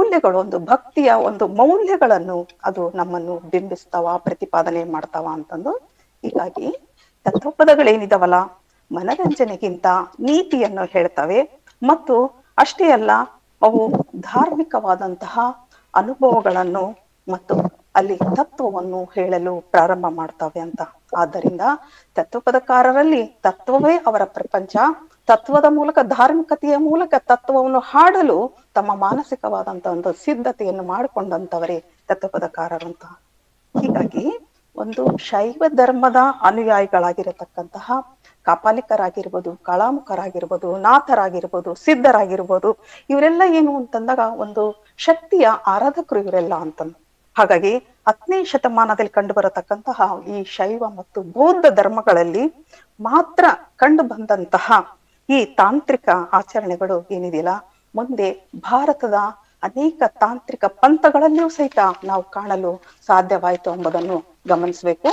ಮೌಲ್ಯಗಳು ಒಂದು ಭಕ್ತಿಯ ಒಂದು ಮೌಲ್ಯಗಳನ್ನು ಅದು ನಮ್ಮನ್ನು ಬಿಂಬಿಸ್ತಾವ ಪ್ರತಿಪಾದನೆ ಮಾಡ್ತಾವ ಅಂತಂದು ಹೀಗಾಗಿ ತತ್ವಪದಗಳೇನಿದಾವಲ್ಲ ಮನರಂಜನೆಗಿಂತ ನೀತಿಯನ್ನು ಹೇಳ್ತವೆ ಮತ್ತು ಅಷ್ಟೇ ಅಲ್ಲ ಅವು ಧಾರ್ಮಿಕವಾದಂತಹ ಅನುಭವಗಳನ್ನು ಮತ್ತು ಅಲ್ಲಿ ತತ್ವವನ್ನು ಹೇಳಲು ಪ್ರಾರಂಭ ಮಾಡ್ತವೆ ಅಂತ ಆದ್ದರಿಂದ ತತ್ವಪದಕಾರರಲ್ಲಿ ತತ್ವವೇ ಅವರ ಪ್ರಪಂಚ ತತ್ವದ ಮೂಲಕ ಧಾರ್ಮಿಕತೆಯ ಮೂಲಕ ತತ್ವವನ್ನು ಹಾಡಲು ತಮ್ಮ ಮಾನಸಿಕವಾದಂತ ಒಂದು ಸಿದ್ಧತೆಯನ್ನು ಮಾಡಿಕೊಂಡಂತವರೇ ತತ್ವಪದಕಾರರಂತ ಹೀಗಾಗಿ ಒಂದು ಶೈವ ಧರ್ಮದ ಅನುಯಾಯಿಗಳಾಗಿರತಕ್ಕಂತಹ ಕಾಪಾಲಿಕರಾಗಿರ್ಬೋದು ಕಾಳಾಮುಖರಾಗಿರ್ಬೋದು ನಾಥರಾಗಿರ್ಬೋದು ಸಿದ್ಧರಾಗಿರ್ಬೋದು ಇವರೆಲ್ಲ ಏನು ಅಂತಂದಾಗ ಒಂದು ಶಕ್ತಿಯ ಆರಾಧಕರು ಇವರೆಲ್ಲ ಅಂತಂದು ಹಾಗಾಗಿ ಹತ್ತನೇ ಶತಮಾನದಲ್ಲಿ ಕಂಡು ಬರತಕ್ಕಂತಹ ಈ ಶೈವ ಮತ್ತು ಬೌದ್ಧ ಧರ್ಮಗಳಲ್ಲಿ ಮಾತ್ರ ಕಂಡು ಬಂದಂತಹ ಈ ತಾಂತ್ರಿಕ ಆಚರಣೆಗಳು ಏನಿದೆಯಲ್ಲ ಮುಂದೆ ಭಾರತದ ಅನೇಕ ತಾಂತ್ರಿಕ ಪಂಥಗಳಲ್ಲಿಯೂ ಸಹಿತ ನಾವು ಕಾಣಲು ಸಾಧ್ಯವಾಯಿತು ಎಂಬುದನ್ನು ಗಮನಿಸಬೇಕು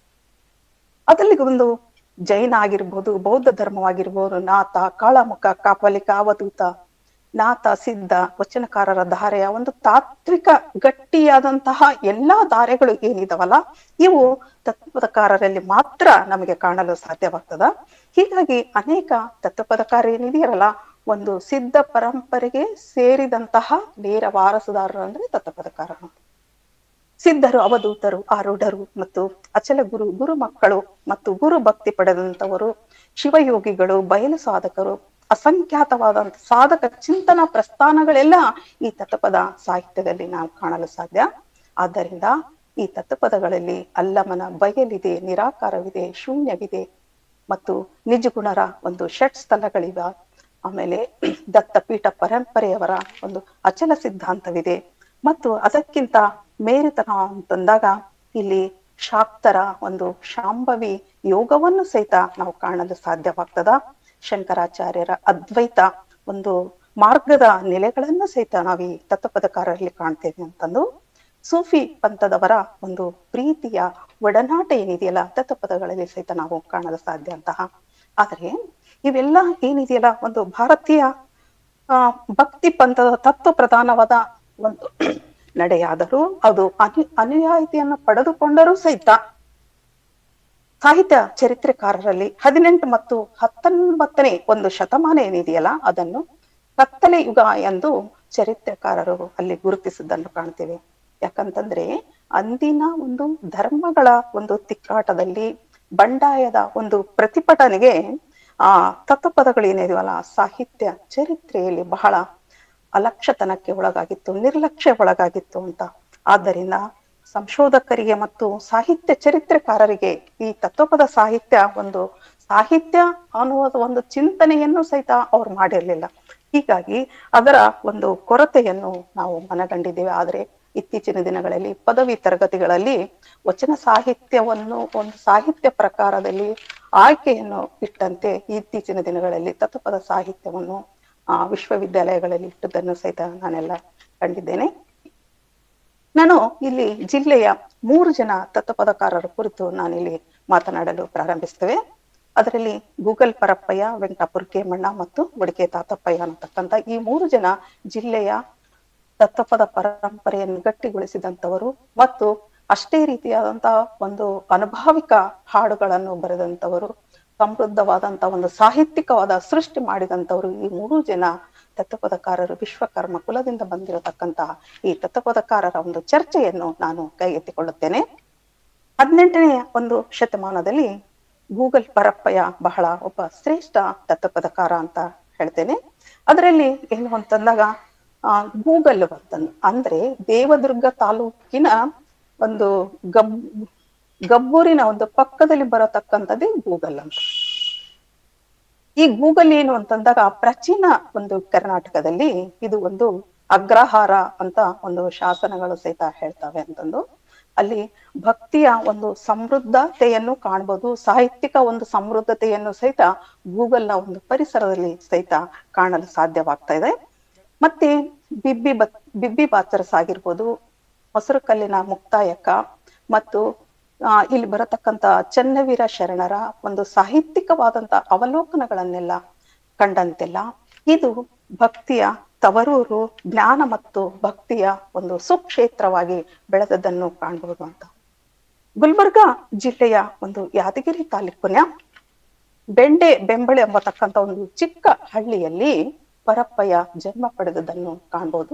ಅದರಲ್ಲಿ ಒಂದು ಜೈನ ಆಗಿರ್ಬೋದು ಬೌದ್ಧ ಧರ್ಮವಾಗಿರ್ಬೋದು ನಾಥ ಕಾಳಮುಖ ಕಾಪಾಲಿಕ ಅವಧೂತ ನಾಥ ಸಿದ್ಧ ವಚನಕಾರರ ಧಾರೆಯ ಒಂದು ತಾತ್ವಿಕ ಗಟ್ಟಿಯಾದಂತಹ ಎಲ್ಲಾ ಧಾರೆಗಳು ಏನಿದಾವಲ್ಲ ಇವು ತತ್ವಪದಕಾರರಲ್ಲಿ ಮಾತ್ರ ನಮಗೆ ಕಾಣಲು ಸಾಧ್ಯವಾಗ್ತದ ಹೀಗಾಗಿ ಅನೇಕ ತತ್ವಪದಕಾರ ಏನಿದೆಯಲ್ಲ ಒಂದು ಸಿದ್ಧ ಪರಂಪರೆಗೆ ಸೇರಿದಂತಹ ನೇರ ವಾರಸುದಾರರು ಅಂದ್ರೆ ತತ್ವಪದಕಾರರು ಸಿದ್ಧರು ಅವಧೂತರು ಆರೂಢರು ಮತ್ತು ಅಚಲ ಗುರು ಗುರು ಮಕ್ಕಳು ಮತ್ತು ಗುರು ಭಕ್ತಿ ಪಡೆದಂತವರು ಶಿವಯೋಗಿಗಳು ಬಯಲು ಸಾಧಕರು ಅಸಂಖ್ಯಾತವಾದಂತ ಸಾಧಕ ಚಿಂತನ ಪ್ರಸ್ಥಾನಗಳೆಲ್ಲ ಈ ತತ್ವಪದ ಸಾಹಿತ್ಯದಲ್ಲಿ ನಾವು ಕಾಣಲು ಸಾಧ್ಯ ಆದ್ದರಿಂದ ಈ ತತ್ವಪದಗಳಲ್ಲಿ ಅಲ್ಲಮನ ಬಯಲಿದೆ ನಿರಾಕಾರವಿದೆ ಶೂನ್ಯವಿದೆ ಮತ್ತು ನಿಜಗುಣರ ಒಂದು ಷಟ್ ಸ್ಥಳಗಳಿವ ಆಮೇಲೆ ದತ್ತಪೀಠ ಪರಂಪರೆಯವರ ಒಂದು ಅಚಲ ಸಿದ್ಧಾಂತವಿದೆ ಮತ್ತು ಅದಕ್ಕಿಂತ ಮೇರುತನ ಅಂತಂದಾಗ ಇಲ್ಲಿ ಶಾಕ್ತರ ಒಂದು ಶಾಂಭವಿ ಯೋಗವನ್ನು ಸಹಿತ ನಾವು ಕಾಣಲು ಸಾಧ್ಯವಾಗ್ತದ ಶಂಕರಾಚಾರ್ಯರ ಅದ್ವೈತ ಒಂದು ಮಾರ್ಗದ ನೆಲೆಗಳನ್ನು ಸಹಿತ ನಾವು ಈ ತತ್ವಪದಕಾರರಲ್ಲಿ ಕಾಣ್ತೇವೆ ಅಂತಂದು ಸೂಫಿ ಪಂಥದವರ ಒಂದು ಪ್ರೀತಿಯ ಒಡನಾಟ ಏನಿದೆಯಲ್ಲ ತತ್ವಪದಗಳಲ್ಲಿ ಸಹಿತ ನಾವು ಕಾಣಲು ಸಾಧ್ಯ ಅಂತಹ ಆದರೆ ಇವೆಲ್ಲ ಏನಿದೆಯಲ್ಲ ಒಂದು ಭಾರತೀಯ ಆ ಭಕ್ತಿ ಪಂಥದ ತತ್ವ ಪ್ರಧಾನವಾದ ಒಂದು ನಡೆಯಾದರೂ ಅದು ಅನು ಅನುಯಾಯಿತಿಯನ್ನು ಪಡೆದುಕೊಂಡರೂ ಸಹಿತ ಸಾಹಿತ್ಯ ಚರಿತ್ರೆಕಾರರಲ್ಲಿ ಹದಿನೆಂಟು ಮತ್ತು ಹತ್ತೊಂಬತ್ತನೇ ಒಂದು ಶತಮಾನ ಏನಿದೆಯಲ್ಲ ಅದನ್ನು ಕತ್ತಲೆ ಯುಗ ಎಂದು ಚರಿತ್ರೆಕಾರರು ಅಲ್ಲಿ ಗುರುತಿಸಿದ್ದನ್ನು ಕಾಣ್ತೇವೆ ಯಾಕಂತಂದ್ರೆ ಅಂದಿನ ಒಂದು ಧರ್ಮಗಳ ಒಂದು ತಿಕ್ಕಾಟದಲ್ಲಿ ಬಂಡಾಯದ ಒಂದು ಪ್ರತಿಭಟನೆಗೆ ಆ ತತ್ವಪದಗಳು ಏನಿದೆಯಲ್ಲ ಸಾಹಿತ್ಯ ಚರಿತ್ರೆಯಲ್ಲಿ ಬಹಳ ಅಲಕ್ಷ್ಯತನಕ್ಕೆ ಒಳಗಾಗಿತ್ತು ನಿರ್ಲಕ್ಷ್ಯ ಒಳಗಾಗಿತ್ತು ಅಂತ ಆದ್ದರಿಂದ ಸಂಶೋಧಕರಿಗೆ ಮತ್ತು ಸಾಹಿತ್ಯ ಚರಿತ್ರೆಕಾರರಿಗೆ ಈ ತತ್ವಪದ ಸಾಹಿತ್ಯ ಒಂದು ಸಾಹಿತ್ಯ ಅನ್ನುವ ಒಂದು ಚಿಂತನೆಯನ್ನು ಸಹಿತ ಅವ್ರು ಮಾಡಿರ್ಲಿಲ್ಲ ಹೀಗಾಗಿ ಅದರ ಒಂದು ಕೊರತೆಯನ್ನು ನಾವು ಮನಗಂಡಿದ್ದೇವೆ ಆದ್ರೆ ಇತ್ತೀಚಿನ ದಿನಗಳಲ್ಲಿ ಪದವಿ ತರಗತಿಗಳಲ್ಲಿ ವಚನ ಸಾಹಿತ್ಯವನ್ನು ಒಂದು ಸಾಹಿತ್ಯ ಪ್ರಕಾರದಲ್ಲಿ ಆಯ್ಕೆಯನ್ನು ಇಟ್ಟಂತೆ ಇತ್ತೀಚಿನ ದಿನಗಳಲ್ಲಿ ತತ್ವಪದ ಸಾಹಿತ್ಯವನ್ನು ಆ ವಿಶ್ವವಿದ್ಯಾಲಯಗಳಲ್ಲಿ ಇಟ್ಟದನ್ನು ಸಹಿತ ನಾನೆಲ್ಲ ಕಂಡಿದ್ದೇನೆ ನಾನು ಇಲ್ಲಿ ಜಿಲ್ಲೆಯ ಮೂರು ಜನ ತತ್ವಪದಕಾರರ ಕುರಿತು ನಾನಿಲ್ಲಿ ಮಾತನಾಡಲು ಪ್ರಾರಂಭಿಸ್ತೇವೆ ಅದರಲ್ಲಿ ಗೂಗಲ್ ಪರಪ್ಪಯ್ಯ ವೆಂಕಟಾಪುರ ಕೇಮಣ್ಣ ಮತ್ತು ಬಡಿಕೆ ತಾತಪ್ಪಯ್ಯ ಅನ್ನತಕ್ಕಂಥ ಈ ಮೂರು ಜನ ಜಿಲ್ಲೆಯ ತತ್ವಪದ ಪರಂಪರೆಯನ್ನು ಗಟ್ಟಿಗೊಳಿಸಿದಂತವರು ಮತ್ತು ಅಷ್ಟೇ ರೀತಿಯಾದಂತಹ ಒಂದು ಅನುಭಾವಿಕ ಹಾಡುಗಳನ್ನು ಬರೆದಂತವರು ಸಮೃದ್ಧವಾದಂತ ಒಂದು ಸಾಹಿತ್ಯಿಕವಾದ ಸೃಷ್ಟಿ ಮಾಡಿದಂತವರು ಈ ಮೂರು ಜನ ತತ್ವಪದಕಾರರು ವಿಶ್ವಕರ್ಮ ಕುಲದಿಂದ ಬಂದಿರತಕ್ಕಂತಹ ಈ ತತ್ವಪದಕಾರರ ಒಂದು ಚರ್ಚೆಯನ್ನು ನಾನು ಕೈಗೆತ್ತಿಕೊಳ್ಳುತ್ತೇನೆ ಹದಿನೆಂಟನೇ ಒಂದು ಶತಮಾನದಲ್ಲಿ ಗೂಗಲ್ ಪರಪ್ಪಯ್ಯ ಬಹಳ ಒಬ್ಬ ಶ್ರೇಷ್ಠ ತತ್ವಪದಕಾರ ಅಂತ ಹೇಳ್ತೇನೆ ಅದರಲ್ಲಿ ಏನು ಅಂತಂದಾಗ ಆ ಗೂಗಲ್ ಬಂತಂದು ಅಂದ್ರೆ ದೇವದುರ್ಗ ತಾಲೂಕಿನ ಒಂದು ಗಬ್ ಗಬ್ಬೂರಿನ ಒಂದು ಪಕ್ಕದಲ್ಲಿ ಬರತಕ್ಕಂಥದ್ದೇ ಗೂಗಲ್ ಅಂತ ಈ ಗೂಗಲ್ ಏನು ಅಂತಂದಾಗ ಪ್ರಾಚೀನ ಒಂದು ಕರ್ನಾಟಕದಲ್ಲಿ ಇದು ಒಂದು ಅಗ್ರಹಾರ ಅಂತ ಒಂದು ಶಾಸನಗಳು ಸಹಿತ ಹೇಳ್ತವೆ ಅಂತಂದು ಅಲ್ಲಿ ಭಕ್ತಿಯ ಒಂದು ಸಮೃದ್ಧತೆಯನ್ನು ಕಾಣ್ಬೋದು ಸಾಹಿತ್ಯಿಕ ಒಂದು ಸಮೃದ್ಧತೆಯನ್ನು ಸಹಿತ ಗೂಗಲ್ನ ಒಂದು ಪರಿಸರದಲ್ಲಿ ಸಹಿತ ಕಾಣಲು ಸಾಧ್ಯವಾಗ್ತಾ ಇದೆ ಮತ್ತೆ ಬಿಬ್ಬಿ ಬತ್ ಬಿಬ್ಬಿ ಬಾಚರಸ್ ಆಗಿರ್ಬೋದು ಮೊಸರು ಕಲ್ಲಿನ ಮುಕ್ತಾಯಕ ಮತ್ತು ಆ ಇಲ್ಲಿ ಬರತಕ್ಕಂತ ಚನ್ನವೀರ ಶರಣರ ಒಂದು ಸಾಹಿತ್ಯಿಕವಾದಂತ ಅವಲೋಕನಗಳನ್ನೆಲ್ಲ ಕಂಡಂತೆಲ್ಲ ಇದು ಭಕ್ತಿಯ ತವರೂರು ಜ್ಞಾನ ಮತ್ತು ಭಕ್ತಿಯ ಒಂದು ಸುಕ್ಷೇತ್ರವಾಗಿ ಬೆಳೆದದ್ದನ್ನು ಕಾಣಬಹುದು ಅಂತ ಗುಲ್ಬರ್ಗ ಜಿಲ್ಲೆಯ ಒಂದು ಯಾದಗಿರಿ ತಾಲೂಕಿನ ಬೆಂಡೆ ಬೆಂಬಳೆ ಎಂಬತಕ್ಕಂತ ಒಂದು ಚಿಕ್ಕ ಹಳ್ಳಿಯಲ್ಲಿ ಪರಪ್ಪಯ್ಯ ಜನ್ಮ ಪಡೆದದ್ದನ್ನು ಕಾಣಬಹುದು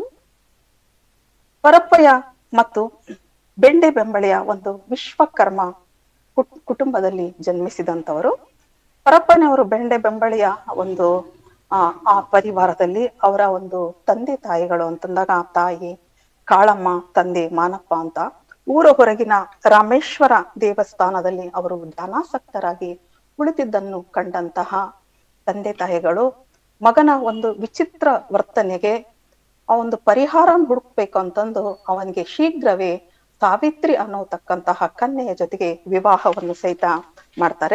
ಪರಪ್ಪಯ್ಯ ಮತ್ತು ಬೆಂಡೆ ಬೆಂಬಳೆಯ ಒಂದು ವಿಶ್ವಕರ್ಮ ಕುಟ್- ಕುಟುಂಬದಲ್ಲಿ ಜನ್ಮಿಸಿದಂತವರು ಪರಪ್ಪನವರು ಬೆಂಡೆ ಬೆಂಬಳೆಯ ಒಂದು ಆ ಆ ಪರಿವಾರದಲ್ಲಿ ಅವರ ಒಂದು ತಂದೆ ತಾಯಿಗಳು ಅಂತಂದಾಗ ತಾಯಿ ಕಾಳಮ್ಮ ತಂದೆ ಮಾನಪ್ಪ ಅಂತ ಊರ ಹೊರಗಿನ ರಾಮೇಶ್ವರ ದೇವಸ್ಥಾನದಲ್ಲಿ ಅವರು ಧ್ಯಾನಾಸಕ್ತರಾಗಿ ಉಳಿದಿದ್ದನ್ನು ಕಂಡಂತಹ ತಂದೆ ತಾಯಿಗಳು ಮಗನ ಒಂದು ವಿಚಿತ್ರ ವರ್ತನೆಗೆ ಆ ಒಂದು ಪರಿಹಾರ ಹುಡುಕ್ಬೇಕು ಅಂತಂದು ಅವನಿಗೆ ಶೀಘ್ರವೇ ಸಾವಿತ್ರಿ ಅನ್ನೋತಕ್ಕಂತಹ ಕನ್ಯೆಯ ಜೊತೆಗೆ ವಿವಾಹವನ್ನು ಸಹಿತ ಮಾಡ್ತಾರೆ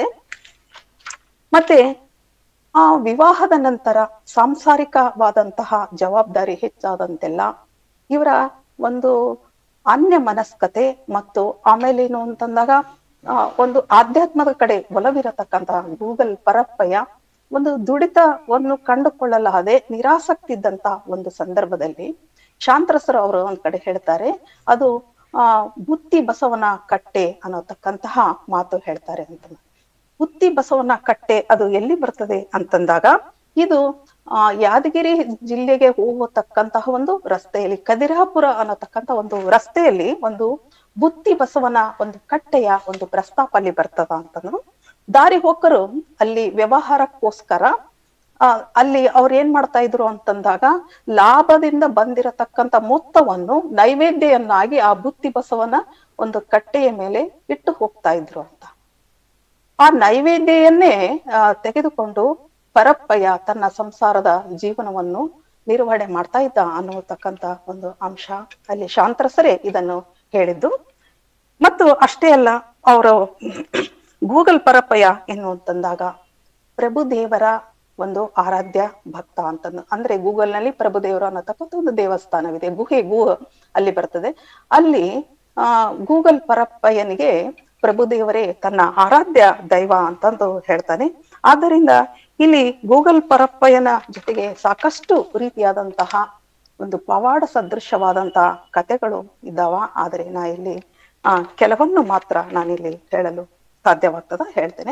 ಮತ್ತೆ ಆ ವಿವಾಹದ ನಂತರ ಸಾಂಸಾರಿಕವಾದಂತಹ ಜವಾಬ್ದಾರಿ ಹೆಚ್ಚಾದಂತೆಲ್ಲ ಇವರ ಒಂದು ಅನ್ಯ ಮನಸ್ಕತೆ ಮತ್ತು ಆಮೇಲೆ ಏನು ಅಂತಂದಾಗ ಆ, ಒಂದು ಆಧ್ಯಾತ್ಮದ ಕಡೆ ಒಲವಿರತಕ್ಕಂತಹ ಗೂಗಲ್ ಪರಪ್ಪಯ್ಯ ಒಂದು ದುಡಿತವನ್ನು ಕಂಡುಕೊಳ್ಳಲಾದೆ ನಿರಾಸಕ್ತಿ ಇದ್ದಂತ ಒಂದು ಸಂದರ್ಭದಲ್ಲಿ ಶಾಂತರಸರು ಅವರು ಒಂದ್ ಕಡೆ ಹೇಳ್ತಾರೆ ಅದು ಆ ಬುತ್ತಿ ಬಸವನ ಕಟ್ಟೆ ಅನ್ನೋತಕ್ಕಂತಹ ಮಾತು ಹೇಳ್ತಾರೆ ಅಂತ ಬುತ್ತಿ ಬಸವನ ಕಟ್ಟೆ ಅದು ಎಲ್ಲಿ ಬರ್ತದೆ ಅಂತಂದಾಗ ಇದು ಆ ಯಾದಗಿರಿ ಜಿಲ್ಲೆಗೆ ಹೋಗತಕ್ಕಂತಹ ಒಂದು ರಸ್ತೆಯಲ್ಲಿ ಕದಿರಾಪುರ ಅನ್ನತಕ್ಕಂತ ಒಂದು ರಸ್ತೆಯಲ್ಲಿ ಒಂದು ಬುತ್ತಿ ಬಸವನ ಒಂದು ಕಟ್ಟೆಯ ಒಂದು ಪ್ರಸ್ತಾಪ ಅಲ್ಲಿ ಬರ್ತದ ಅಂತಂದ್ರು ದಾರಿ ಹೋಕರು ಅಲ್ಲಿ ವ್ಯವಹಾರಕ್ಕೋಸ್ಕರ ಆ ಅಲ್ಲಿ ಅವ್ರು ಏನ್ ಮಾಡ್ತಾ ಇದ್ರು ಅಂತಂದಾಗ ಲಾಭದಿಂದ ಬಂದಿರತಕ್ಕಂತ ಮೊತ್ತವನ್ನು ನೈವೇದ್ಯವನ್ನಾಗಿ ಆ ಬುತ್ತಿ ಬಸವನ ಒಂದು ಕಟ್ಟೆಯ ಮೇಲೆ ಇಟ್ಟು ಹೋಗ್ತಾ ಇದ್ರು ಅಂತ ಆ ನೈವೇದ್ಯವನ್ನೇ ಆ, ತೆಗೆದುಕೊಂಡು ಪರಪ್ಪಯ್ಯ ತನ್ನ ಸಂಸಾರದ ಜೀವನವನ್ನು ನಿರ್ವಹಣೆ ಮಾಡ್ತಾ ಇದ್ದ ಅನ್ನತಕ್ಕಂತ ಒಂದು ಅಂಶ ಅಲ್ಲಿ ಶಾಂತರಸರೇ ಇದನ್ನು ಹೇಳಿದ್ದು ಮತ್ತು ಅಷ್ಟೇ ಅಲ್ಲ ಅವರು ಗೂಗಲ್ ಪರಪ್ಪಯ್ಯ ಎನ್ನುವಂತಂದಾಗ ಪ್ರಭುದೇವರ ಒಂದು ಆರಾಧ್ಯ ಭಕ್ತ ಅಂತಂದು ಅಂದ್ರೆ ಗೂಗಲ್ ನಲ್ಲಿ ಪ್ರಭುದೇವರು ಅನ್ನತಕ್ಕಂಥ ಒಂದು ದೇವಸ್ಥಾನವಿದೆ ಗುಹೆ ಗು ಅಲ್ಲಿ ಬರ್ತದೆ ಅಲ್ಲಿ ಆ ಗೂಗಲ್ ಪರಪ್ಪಯ್ಯನಿಗೆ ಪ್ರಭುದೇವರೇ ತನ್ನ ಆರಾಧ್ಯ ದೈವ ಅಂತಂದು ಹೇಳ್ತಾನೆ ಆದ್ದರಿಂದ ಇಲ್ಲಿ ಗೂಗಲ್ ಪರಪ್ಪಯ್ಯನ ಜೊತೆಗೆ ಸಾಕಷ್ಟು ರೀತಿಯಾದಂತಹ ಒಂದು ಪವಾಡ ಸದೃಶವಾದಂತಹ ಕಥೆಗಳು ಇದ್ದಾವ ಆದರೆ ನಾ ಇಲ್ಲಿ ಆ ಕೆಲವನ್ನು ಮಾತ್ರ ನಾನಿಲ್ಲಿ ಹೇಳಲು ಸಾಧ್ಯವಾಗ್ತದ ಹೇಳ್ತೇನೆ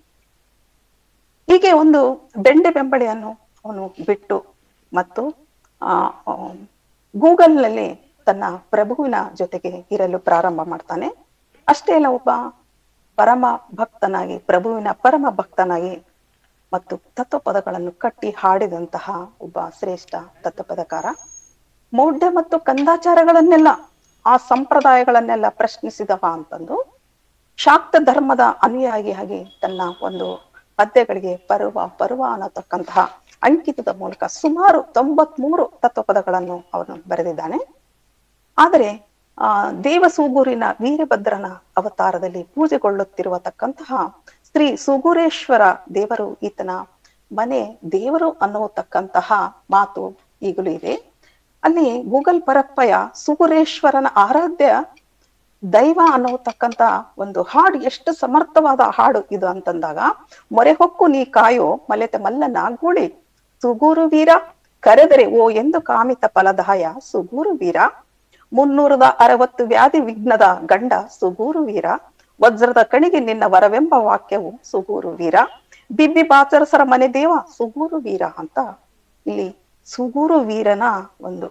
ಹೀಗೆ ಒಂದು ಬೆಂಡೆ ಬೆಂಬಳೆಯನ್ನು ಅವನು ಬಿಟ್ಟು ಮತ್ತು ಆ ಗೂಗಲ್ ನಲ್ಲಿ ತನ್ನ ಪ್ರಭುವಿನ ಜೊತೆಗೆ ಇರಲು ಪ್ರಾರಂಭ ಮಾಡ್ತಾನೆ ಅಷ್ಟೇ ಅಲ್ಲ ಒಬ್ಬ ಪರಮ ಭಕ್ತನಾಗಿ ಪ್ರಭುವಿನ ಪರಮ ಭಕ್ತನಾಗಿ ಮತ್ತು ತತ್ವಪದಗಳನ್ನು ಕಟ್ಟಿ ಹಾಡಿದಂತಹ ಒಬ್ಬ ಶ್ರೇಷ್ಠ ತತ್ವಪದಕಾರ ಮೌಢ್ಯ ಮತ್ತು ಕಂದಾಚಾರಗಳನ್ನೆಲ್ಲ ಆ ಸಂಪ್ರದಾಯಗಳನ್ನೆಲ್ಲ ಪ್ರಶ್ನಿಸಿದವ ಅಂತಂದು ಶಾಕ್ತ ಧರ್ಮದ ಅನುಯಾಯಿಯಾಗಿ ತನ್ನ ಒಂದು ಪದ್ಯಗಳಿಗೆ ಪರ್ವ ಪರ್ವ ಅನ್ನತಕ್ಕಂತಹ ಅಂಕಿತದ ಮೂಲಕ ಸುಮಾರು ತೊಂಬತ್ಮೂರು ತತ್ವಪದಗಳನ್ನು ಅವನು ಬರೆದಿದ್ದಾನೆ ಆದರೆ ಆ ದೇವಸೂಗೂರಿನ ವೀರಭದ್ರನ ಅವತಾರದಲ್ಲಿ ಪೂಜೆಗೊಳ್ಳುತ್ತಿರುವತಕ್ಕಂತಹ ಶ್ರೀ ಸುಗೂರೇಶ್ವರ ದೇವರು ಈತನ ಮನೆ ದೇವರು ಅನ್ನೋತಕ್ಕಂತಹ ಮಾತು ಈಗಲೂ ಇದೆ ಅಲ್ಲಿ ಗೂಗಲ್ ಪರಪ್ಪಯ್ಯ ಸುಗುರೇಶ್ವರನ ಆರಾಧ್ಯ ದೈವ ಅನ್ನೋತಕ್ಕಂತ ಒಂದು ಹಾಡು ಎಷ್ಟು ಸಮರ್ಥವಾದ ಹಾಡು ಇದು ಅಂತಂದಾಗ ಮೊರೆ ಹೊಕ್ಕು ನೀ ಕಾಯೋ ಮಲೆತೆ ಮಲ್ಲನ ಗೂಳಿ ಸುಗೂರು ವೀರ ಕರೆದರೆ ಓ ಎಂದು ಕಾಮಿತ ಫಲದಾಯ ಸುಗೂರು ವೀರ ಮುನ್ನೂರದ ಅರವತ್ತು ವ್ಯಾಧಿ ವಿಘ್ನದ ಗಂಡ ಸುಗೂರು ವೀರ ವಜ್ರದ ಕಣಿಗೆ ನಿನ್ನ ವರವೆಂಬ ವಾಕ್ಯವು ಸುಗೂರು ವೀರ ಬಿಬ್ಬಿ ಬಾಚರಸರ ಮನೆ ದೇವ ಸುಗೂರು ವೀರ ಅಂತ ಇಲ್ಲಿ ಸುಗೂರು ವೀರನ ಒಂದು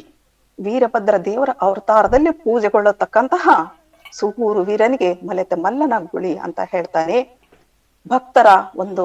ವೀರಭದ್ರ ದೇವರ ಅವತಾರದಲ್ಲಿ ಪೂಜೆಗೊಳ್ಳತಕ್ಕಂತಹ ಸುಗೂರು ವೀರನಿಗೆ ಮಲೆತೆ ಮಲ್ಲನ ಗುಳಿ ಅಂತ ಹೇಳ್ತಾನೆ ಭಕ್ತರ ಒಂದು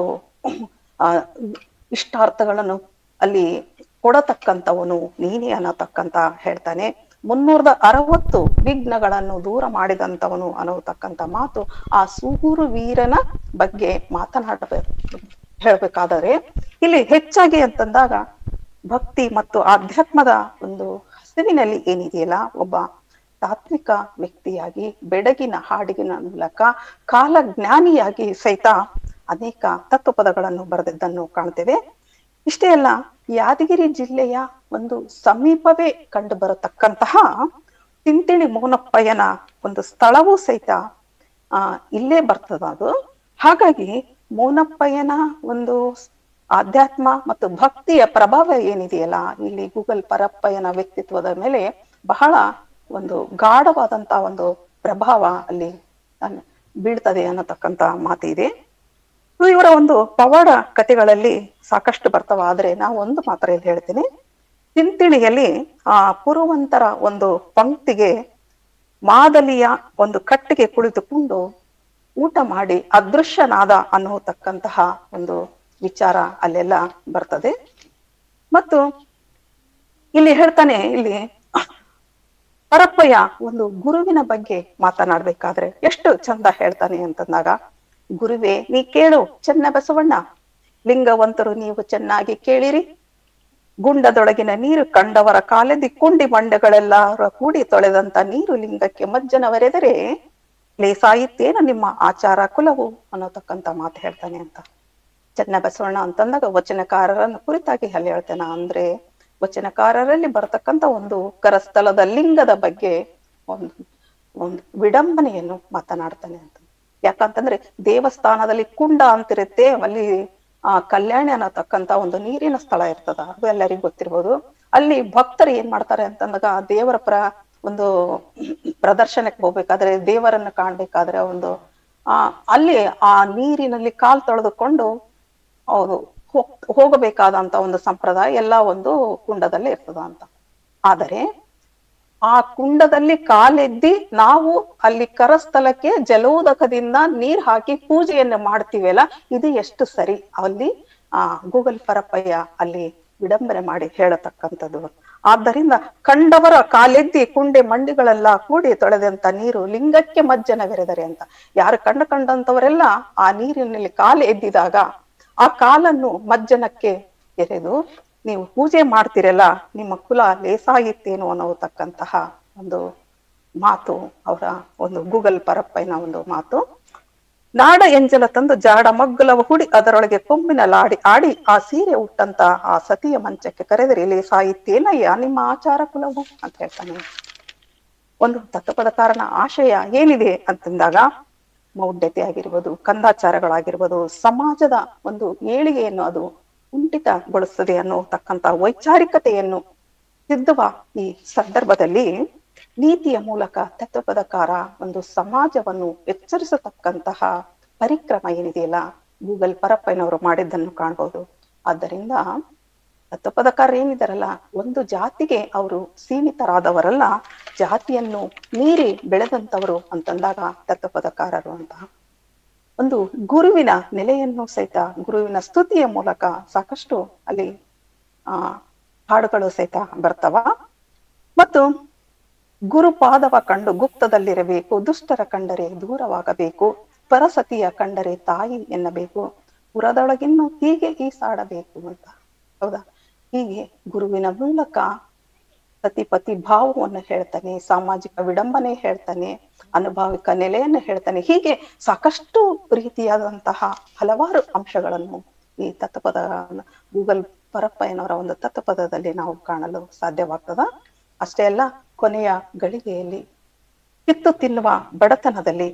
ಆ ಇಷ್ಟಾರ್ಥಗಳನ್ನು ಅಲ್ಲಿ ಕೊಡತಕ್ಕಂಥವನು ನೀನೇ ಅನ್ನತಕ್ಕಂತ ಹೇಳ್ತಾನೆ ಮುನ್ನೂರದ ಅರವತ್ತು ವಿಘ್ನಗಳನ್ನು ದೂರ ಮಾಡಿದಂತವನು ಅನ್ನತಕ್ಕಂತ ಮಾತು ಆ ಸುಗೂರು ವೀರನ ಬಗ್ಗೆ ಮಾತನಾಡಬೇಕು ಹೇಳ್ಬೇಕಾದರೆ ಇಲ್ಲಿ ಹೆಚ್ಚಾಗಿ ಅಂತಂದಾಗ ಭಕ್ತಿ ಮತ್ತು ಆಧ್ಯಾತ್ಮದ ಒಂದು ಹಸಿವಿನಲ್ಲಿ ಏನಿದೆಯಲ್ಲ ಒಬ್ಬ ತಾತ್ವಿಕ ವ್ಯಕ್ತಿಯಾಗಿ ಬೆಡಗಿನ ಹಾಡಿಗಿನ ಮೂಲಕ ಕಾಲಜ್ಞಾನಿಯಾಗಿ ಸಹಿತ ಅನೇಕ ತತ್ವಪದಗಳನ್ನು ಬರೆದಿದ್ದನ್ನು ಕಾಣ್ತೇವೆ ಇಷ್ಟೇ ಅಲ್ಲ ಯಾದಗಿರಿ ಜಿಲ್ಲೆಯ ಒಂದು ಸಮೀಪವೇ ಕಂಡು ಬರತಕ್ಕಂತಹ ತಿಂತಿಳಿ ಮೌನಪ್ಪಯ್ಯನ ಒಂದು ಸ್ಥಳವೂ ಸಹಿತ ಆ ಇಲ್ಲೇ ಬರ್ತದ ಅದು ಹಾಗಾಗಿ ಮೌನಪ್ಪಯ್ಯನ ಒಂದು ಆಧ್ಯಾತ್ಮ ಮತ್ತು ಭಕ್ತಿಯ ಪ್ರಭಾವ ಏನಿದೆಯಲ್ಲ ಇಲ್ಲಿ ಗೂಗಲ್ ಪರಪ್ಪಯ್ಯನ ವ್ಯಕ್ತಿತ್ವದ ಮೇಲೆ ಬಹಳ ಒಂದು ಗಾಢವಾದಂತ ಒಂದು ಪ್ರಭಾವ ಅಲ್ಲಿ ಅನ್- ಬೀಳ್ತದೆ ಅನ್ನತಕ್ಕಂತ ಮಾತಿದೆ ಇವರ ಒಂದು ಪವಾಡ ಕಥೆಗಳಲ್ಲಿ ಸಾಕಷ್ಟು ಬರ್ತಾವ ಆದ್ರೆ ನಾವು ಒಂದು ಮಾತ್ರ ಇಲ್ಲಿ ಹೇಳ್ತೀನಿ ತಿಂತಿಣಿಯಲ್ಲಿ ಆ ಪುರುವಂತರ ಒಂದು ಪಂಕ್ತಿಗೆ ಮಾದಲಿಯ ಒಂದು ಕಟ್ಟಿಗೆ ಕುಳಿತುಕೊಂಡು ಊಟ ಮಾಡಿ ಅದೃಶ್ಯನಾದ ಅನ್ನೋತಕ್ಕಂತಹ ಒಂದು ವಿಚಾರ ಅಲ್ಲೆಲ್ಲ ಬರ್ತದೆ ಮತ್ತು ಇಲ್ಲಿ ಹೇಳ್ತಾನೆ ಇಲ್ಲಿ ಪರಪ್ಪಯ್ಯ ಒಂದು ಗುರುವಿನ ಬಗ್ಗೆ ಮಾತನಾಡ್ಬೇಕಾದ್ರೆ ಎಷ್ಟು ಚಂದ ಹೇಳ್ತಾನೆ ಅಂತಂದಾಗ ಗುರುವೇ ನೀ ಕೇಳು ಚೆನ್ನ ಬಸವಣ್ಣ ಲಿಂಗವಂತರು ನೀವು ಚೆನ್ನಾಗಿ ಕೇಳಿರಿ ಗುಂಡದೊಳಗಿನ ನೀರು ಕಂಡವರ ಕಾಲೆದಿ ಕುಂಡಿ ಮಂಡಗಳೆಲ್ಲ ಕೂಡಿ ತೊಳೆದಂತ ನೀರು ಲಿಂಗಕ್ಕೆ ಮಜ್ಜನವರೆದರೆ ಲೇಸಾಯಿತ್ತೇನು ನಿಮ್ಮ ಆಚಾರ ಕುಲವು ಅನ್ನೋತಕ್ಕಂತ ಮಾತು ಹೇಳ್ತಾನೆ ಅಂತ ಚೆನ್ನ ಬಸವಣ್ಣ ಅಂತಂದಾಗ ವಚನಕಾರರನ್ನು ಕುರಿತಾಗಿ ಅಲ್ಲಿ ಹೇಳ್ತೇನ ಅಂದ್ರೆ ವಚನಕಾರರಲ್ಲಿ ಬರತಕ್ಕಂತ ಒಂದು ಕರಸ್ಥಲದ ಲಿಂಗದ ಬಗ್ಗೆ ಒಂದು ಒಂದು ವಿಡಂಬನೆಯನ್ನು ಮಾತನಾಡ್ತಾನೆ ಅಂತ ಯಾಕಂತಂದ್ರೆ ದೇವಸ್ಥಾನದಲ್ಲಿ ಕುಂಡ ಅಂತಿರುತ್ತೆ ಅಲ್ಲಿ ಆ ಕಲ್ಯಾಣಿ ಅನ್ನತಕ್ಕಂತ ಒಂದು ನೀರಿನ ಸ್ಥಳ ಇರ್ತದ ಅದು ಎಲ್ಲರಿಗೂ ಗೊತ್ತಿರ್ಬೋದು ಅಲ್ಲಿ ಭಕ್ತರು ಏನ್ ಮಾಡ್ತಾರೆ ಅಂತಂದಾಗ ಆ ದೇವರ ಪ್ರ ಒಂದು ಪ್ರದರ್ಶನಕ್ಕೆ ಹೋಗ್ಬೇಕಾದ್ರೆ ದೇವರನ್ನ ಕಾಣ್ಬೇಕಾದ್ರೆ ಒಂದು ಆ ಅಲ್ಲಿ ಆ ನೀರಿನಲ್ಲಿ ಕಾಲ್ ತೊಳೆದುಕೊಂಡು ಅವರು ಹೋಗ್ ಹೋಗಬೇಕಾದಂತ ಒಂದು ಸಂಪ್ರದಾಯ ಎಲ್ಲ ಒಂದು ಕುಂಡದಲ್ಲಿ ಇರ್ತದ ಅಂತ ಆದರೆ ಆ ಕುಂಡದಲ್ಲಿ ಕಾಲೆದ್ದಿ ನಾವು ಅಲ್ಲಿ ಕರಸ್ಥಲಕ್ಕೆ ಜಲೋದಕದಿಂದ ನೀರ್ ಹಾಕಿ ಪೂಜೆಯನ್ನು ಮಾಡ್ತೀವಲ್ಲ ಇದು ಎಷ್ಟು ಸರಿ ಅಲ್ಲಿ ಆ ಗೂಗಲ್ ಪರಪ್ಪಯ್ಯ ಅಲ್ಲಿ ವಿಡಂಬನೆ ಮಾಡಿ ಹೇಳತಕ್ಕಂಥದ್ದು ಆದ್ದರಿಂದ ಕಂಡವರ ಕಾಲೆದ್ದಿ ಕುಂಡೆ ಮಂಡಿಗಳೆಲ್ಲ ಕೂಡಿ ತೊಳೆದಂತ ನೀರು ಲಿಂಗಕ್ಕೆ ಮಜ್ಜನವೆರೆದರೆ ಅಂತ ಯಾರು ಕಂಡ ಕಂಡಂತವರೆಲ್ಲ ಆ ನೀರಿನಲ್ಲಿ ಕಾಲು ಎದ್ದಿದಾಗ ಆ ಕಾಲನ್ನು ಮಜ್ಜನಕ್ಕೆ ಎರೆದು ನೀವು ಪೂಜೆ ಮಾಡ್ತಿರಲ್ಲ ನಿಮ್ಮ ಕುಲ ಲೇಸಾಗಿತ್ತೇನು ಅನ್ನೋತಕ್ಕಂತಹ ಒಂದು ಮಾತು ಅವರ ಒಂದು ಗೂಗಲ್ ಪರಪ್ಪಯ್ಯನ ಒಂದು ಮಾತು ನಾಡ ಎಂಜಲ ತಂದು ಜಾಡ ಮಗ್ಗಲವ ಹುಡಿ ಅದರೊಳಗೆ ಕೊಂಬಿನ ಲಾಡಿ ಆಡಿ ಆ ಸೀರೆ ಉಟ್ಟಂತ ಆ ಸತಿಯ ಮಂಚಕ್ಕೆ ಕರೆದರೆ ಲೇಸಾಯಿತ್ತೇನಯ್ಯ ನಿಮ್ಮ ಆಚಾರ ಕುಲವು ಅಂತ ಹೇಳ್ತಾನೆ ಒಂದು ತತ್ವಪದ ಕಾರಣ ಆಶಯ ಏನಿದೆ ಅಂತಂದಾಗ ಮೌಢ್ಯತೆ ಆಗಿರ್ಬೋದು ಕಂದಾಚಾರಗಳಾಗಿರ್ಬೋದು ಸಮಾಜದ ಒಂದು ಏಳಿಗೆಯನ್ನು ಅದು ಕುಂಠಿತಗೊಳಿಸ್ತದೆ ಅನ್ನೋತಕ್ಕಂತ ವೈಚಾರಿಕತೆಯನ್ನು ತಿದ್ದುವ ಈ ಸಂದರ್ಭದಲ್ಲಿ ನೀತಿಯ ಮೂಲಕ ತತ್ವಪದಕಾರ ಒಂದು ಸಮಾಜವನ್ನು ಎಚ್ಚರಿಸತಕ್ಕಂತಹ ಪರಿಕ್ರಮ ಏನಿದೆಯಲ್ಲ ಗೂಗಲ್ ಪರಪ್ಪಯ್ಯನವರು ಮಾಡಿದ್ದನ್ನು ಕಾಣಬಹುದು ಆದ್ದರಿಂದ ತತ್ವಪದಕಾರ ಏನಿದಾರಲ್ಲ ಒಂದು ಜಾತಿಗೆ ಅವರು ಸೀಮಿತರಾದವರಲ್ಲ ಜಾತಿಯನ್ನು ಮೀರಿ ಬೆಳೆದಂತವರು ಅಂತಂದಾಗ ತತ್ವಪದಕಾರರು ಅಂತ ಒಂದು ಗುರುವಿನ ನೆಲೆಯನ್ನು ಸಹಿತ ಗುರುವಿನ ಸ್ತುತಿಯ ಮೂಲಕ ಸಾಕಷ್ಟು ಅಲ್ಲಿ ಆ ಹಾಡುಗಳು ಸಹಿತ ಬರ್ತವ ಮತ್ತು ಗುರುಪಾದವ ಕಂಡು ಗುಪ್ತದಲ್ಲಿರಬೇಕು ದುಷ್ಟರ ಕಂಡರೆ ದೂರವಾಗಬೇಕು ಪರಸತಿಯ ಕಂಡರೆ ತಾಯಿ ಎನ್ನಬೇಕು ಪುರದೊಳಗಿನ್ನು ಹೀಗೆ ಈ ಸಾಡಬೇಕು ಅಂತ ಹೌದಾ ಹೀಗೆ ಗುರುವಿನ ಮೂಲಕ ಸತಿಪತಿ ಭಾವವನ್ನು ಹೇಳ್ತಾನೆ ಸಾಮಾಜಿಕ ವಿಡಂಬನೆ ಹೇಳ್ತಾನೆ ಅನುಭಾವಿಕ ನೆಲೆಯನ್ನು ಹೇಳ್ತಾನೆ ಹೀಗೆ ಸಾಕಷ್ಟು ರೀತಿಯಾದಂತಹ ಹಲವಾರು ಅಂಶಗಳನ್ನು ಈ ತತ್ವಪದ ಗೂಗಲ್ ಪರಪ್ಪಯ್ಯನವರ ಒಂದು ತತ್ವಪದದಲ್ಲಿ ನಾವು ಕಾಣಲು ಸಾಧ್ಯವಾಗ್ತದ ಅಷ್ಟೇ ಅಲ್ಲ ಕೊನೆಯ ಗಳಿಗೆಯಲ್ಲಿ ಕಿತ್ತು ತಿನ್ನುವ ಬಡತನದಲ್ಲಿ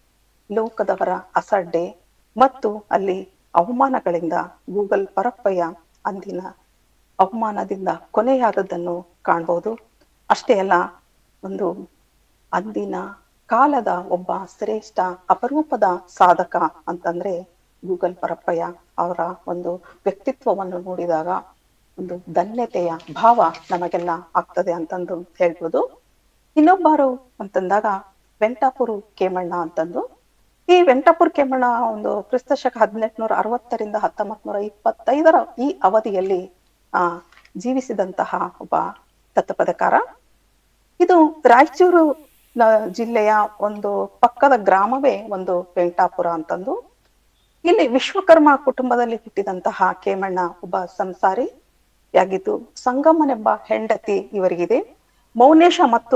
ಲೋಕದವರ ಅಸಡ್ಡೆ ಮತ್ತು ಅಲ್ಲಿ ಅವಮಾನಗಳಿಂದ ಗೂಗಲ್ ಪರಪ್ಪಯ್ಯ ಅಂದಿನ ಅವಮಾನದಿಂದ ಕೊನೆಯಾದದ್ದನ್ನು ಕಾಣ್ಬೋದು ಅಷ್ಟೇ ಅಲ್ಲ ಒಂದು ಅಂದಿನ ಕಾಲದ ಒಬ್ಬ ಶ್ರೇಷ್ಠ ಅಪರೂಪದ ಸಾಧಕ ಅಂತಂದ್ರೆ ಗೂಗಲ್ ಪರಪ್ಪಯ್ಯ ಅವರ ಒಂದು ವ್ಯಕ್ತಿತ್ವವನ್ನು ನೋಡಿದಾಗ ಒಂದು ಧನ್ಯತೆಯ ಭಾವ ನಮಗೆಲ್ಲ ಆಗ್ತದೆ ಅಂತಂದು ಹೇಳ್ಬೋದು ಇನ್ನೊಬ್ಬರು ಅಂತಂದಾಗ ವೆಂಟಾಪುರು ಕೇಮಣ್ಣ ಅಂತಂದು ಈ ವೆಂಟಾಪುರ ಕೇಮಣ್ಣ ಒಂದು ಕ್ರಿಸ್ತಶಕ ಹದಿನೆಂಟುನೂರ ಅರವತ್ತರಿಂದ ಹತ್ತೊಂಬತ್ ನೂರ ಇಪ್ಪತ್ತೈದರ ಈ ಅವಧಿಯಲ್ಲಿ ಆ ಜೀವಿಸಿದಂತಹ ಒಬ್ಬ ತತ್ವಪದಕಾರ ಇದು ರಾಯಚೂರು ನ- ಜಿಲ್ಲೆಯ ಒಂದು ಪಕ್ಕದ ಗ್ರಾಮವೇ ಒಂದು ವೆಂಟಾಪುರ ಅಂತಂದು ಇಲ್ಲಿ ವಿಶ್ವಕರ್ಮ ಕುಟುಂಬದಲ್ಲಿ ಹುಟ್ಟಿದಂತಹ ಕೇಮಣ್ಣ ಒಬ್ಬ ಸಂಸಾರಿಯಾಗಿದ್ದು ಸಂಗಮನೆಂಬ ಹೆಂಡತಿ ಇವರಿಗಿದೆ ಮೌನೇಶ ಮತ್ತು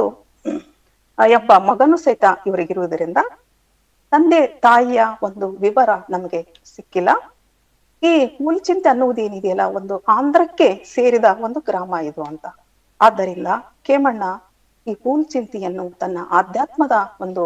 ಆ, ಎಂಬ ಮಗನು ಸಹಿತ ಇವರಿಗಿರುವುದರಿಂದ ತಂದೆ ತಾಯಿಯ ಒಂದು ವಿವರ ನಮಗೆ ಸಿಕ್ಕಿಲ್ಲ ಈ ಮುಲ್ಚಿಂತೆ ಅನ್ನುವುದೇನಿದೆಯಲ್ಲ ಒಂದು ಆಂಧ್ರಕ್ಕೆ ಸೇರಿದ ಒಂದು ಗ್ರಾಮ ಇದು ಅಂತ ಆದ್ದರಿಂದ ಕೇಮಣ್ಣ ಈ ಪೂಲ್ಚಿಂತಿಯನ್ನು ತನ್ನ ಆಧ್ಯಾತ್ಮದ ಒಂದು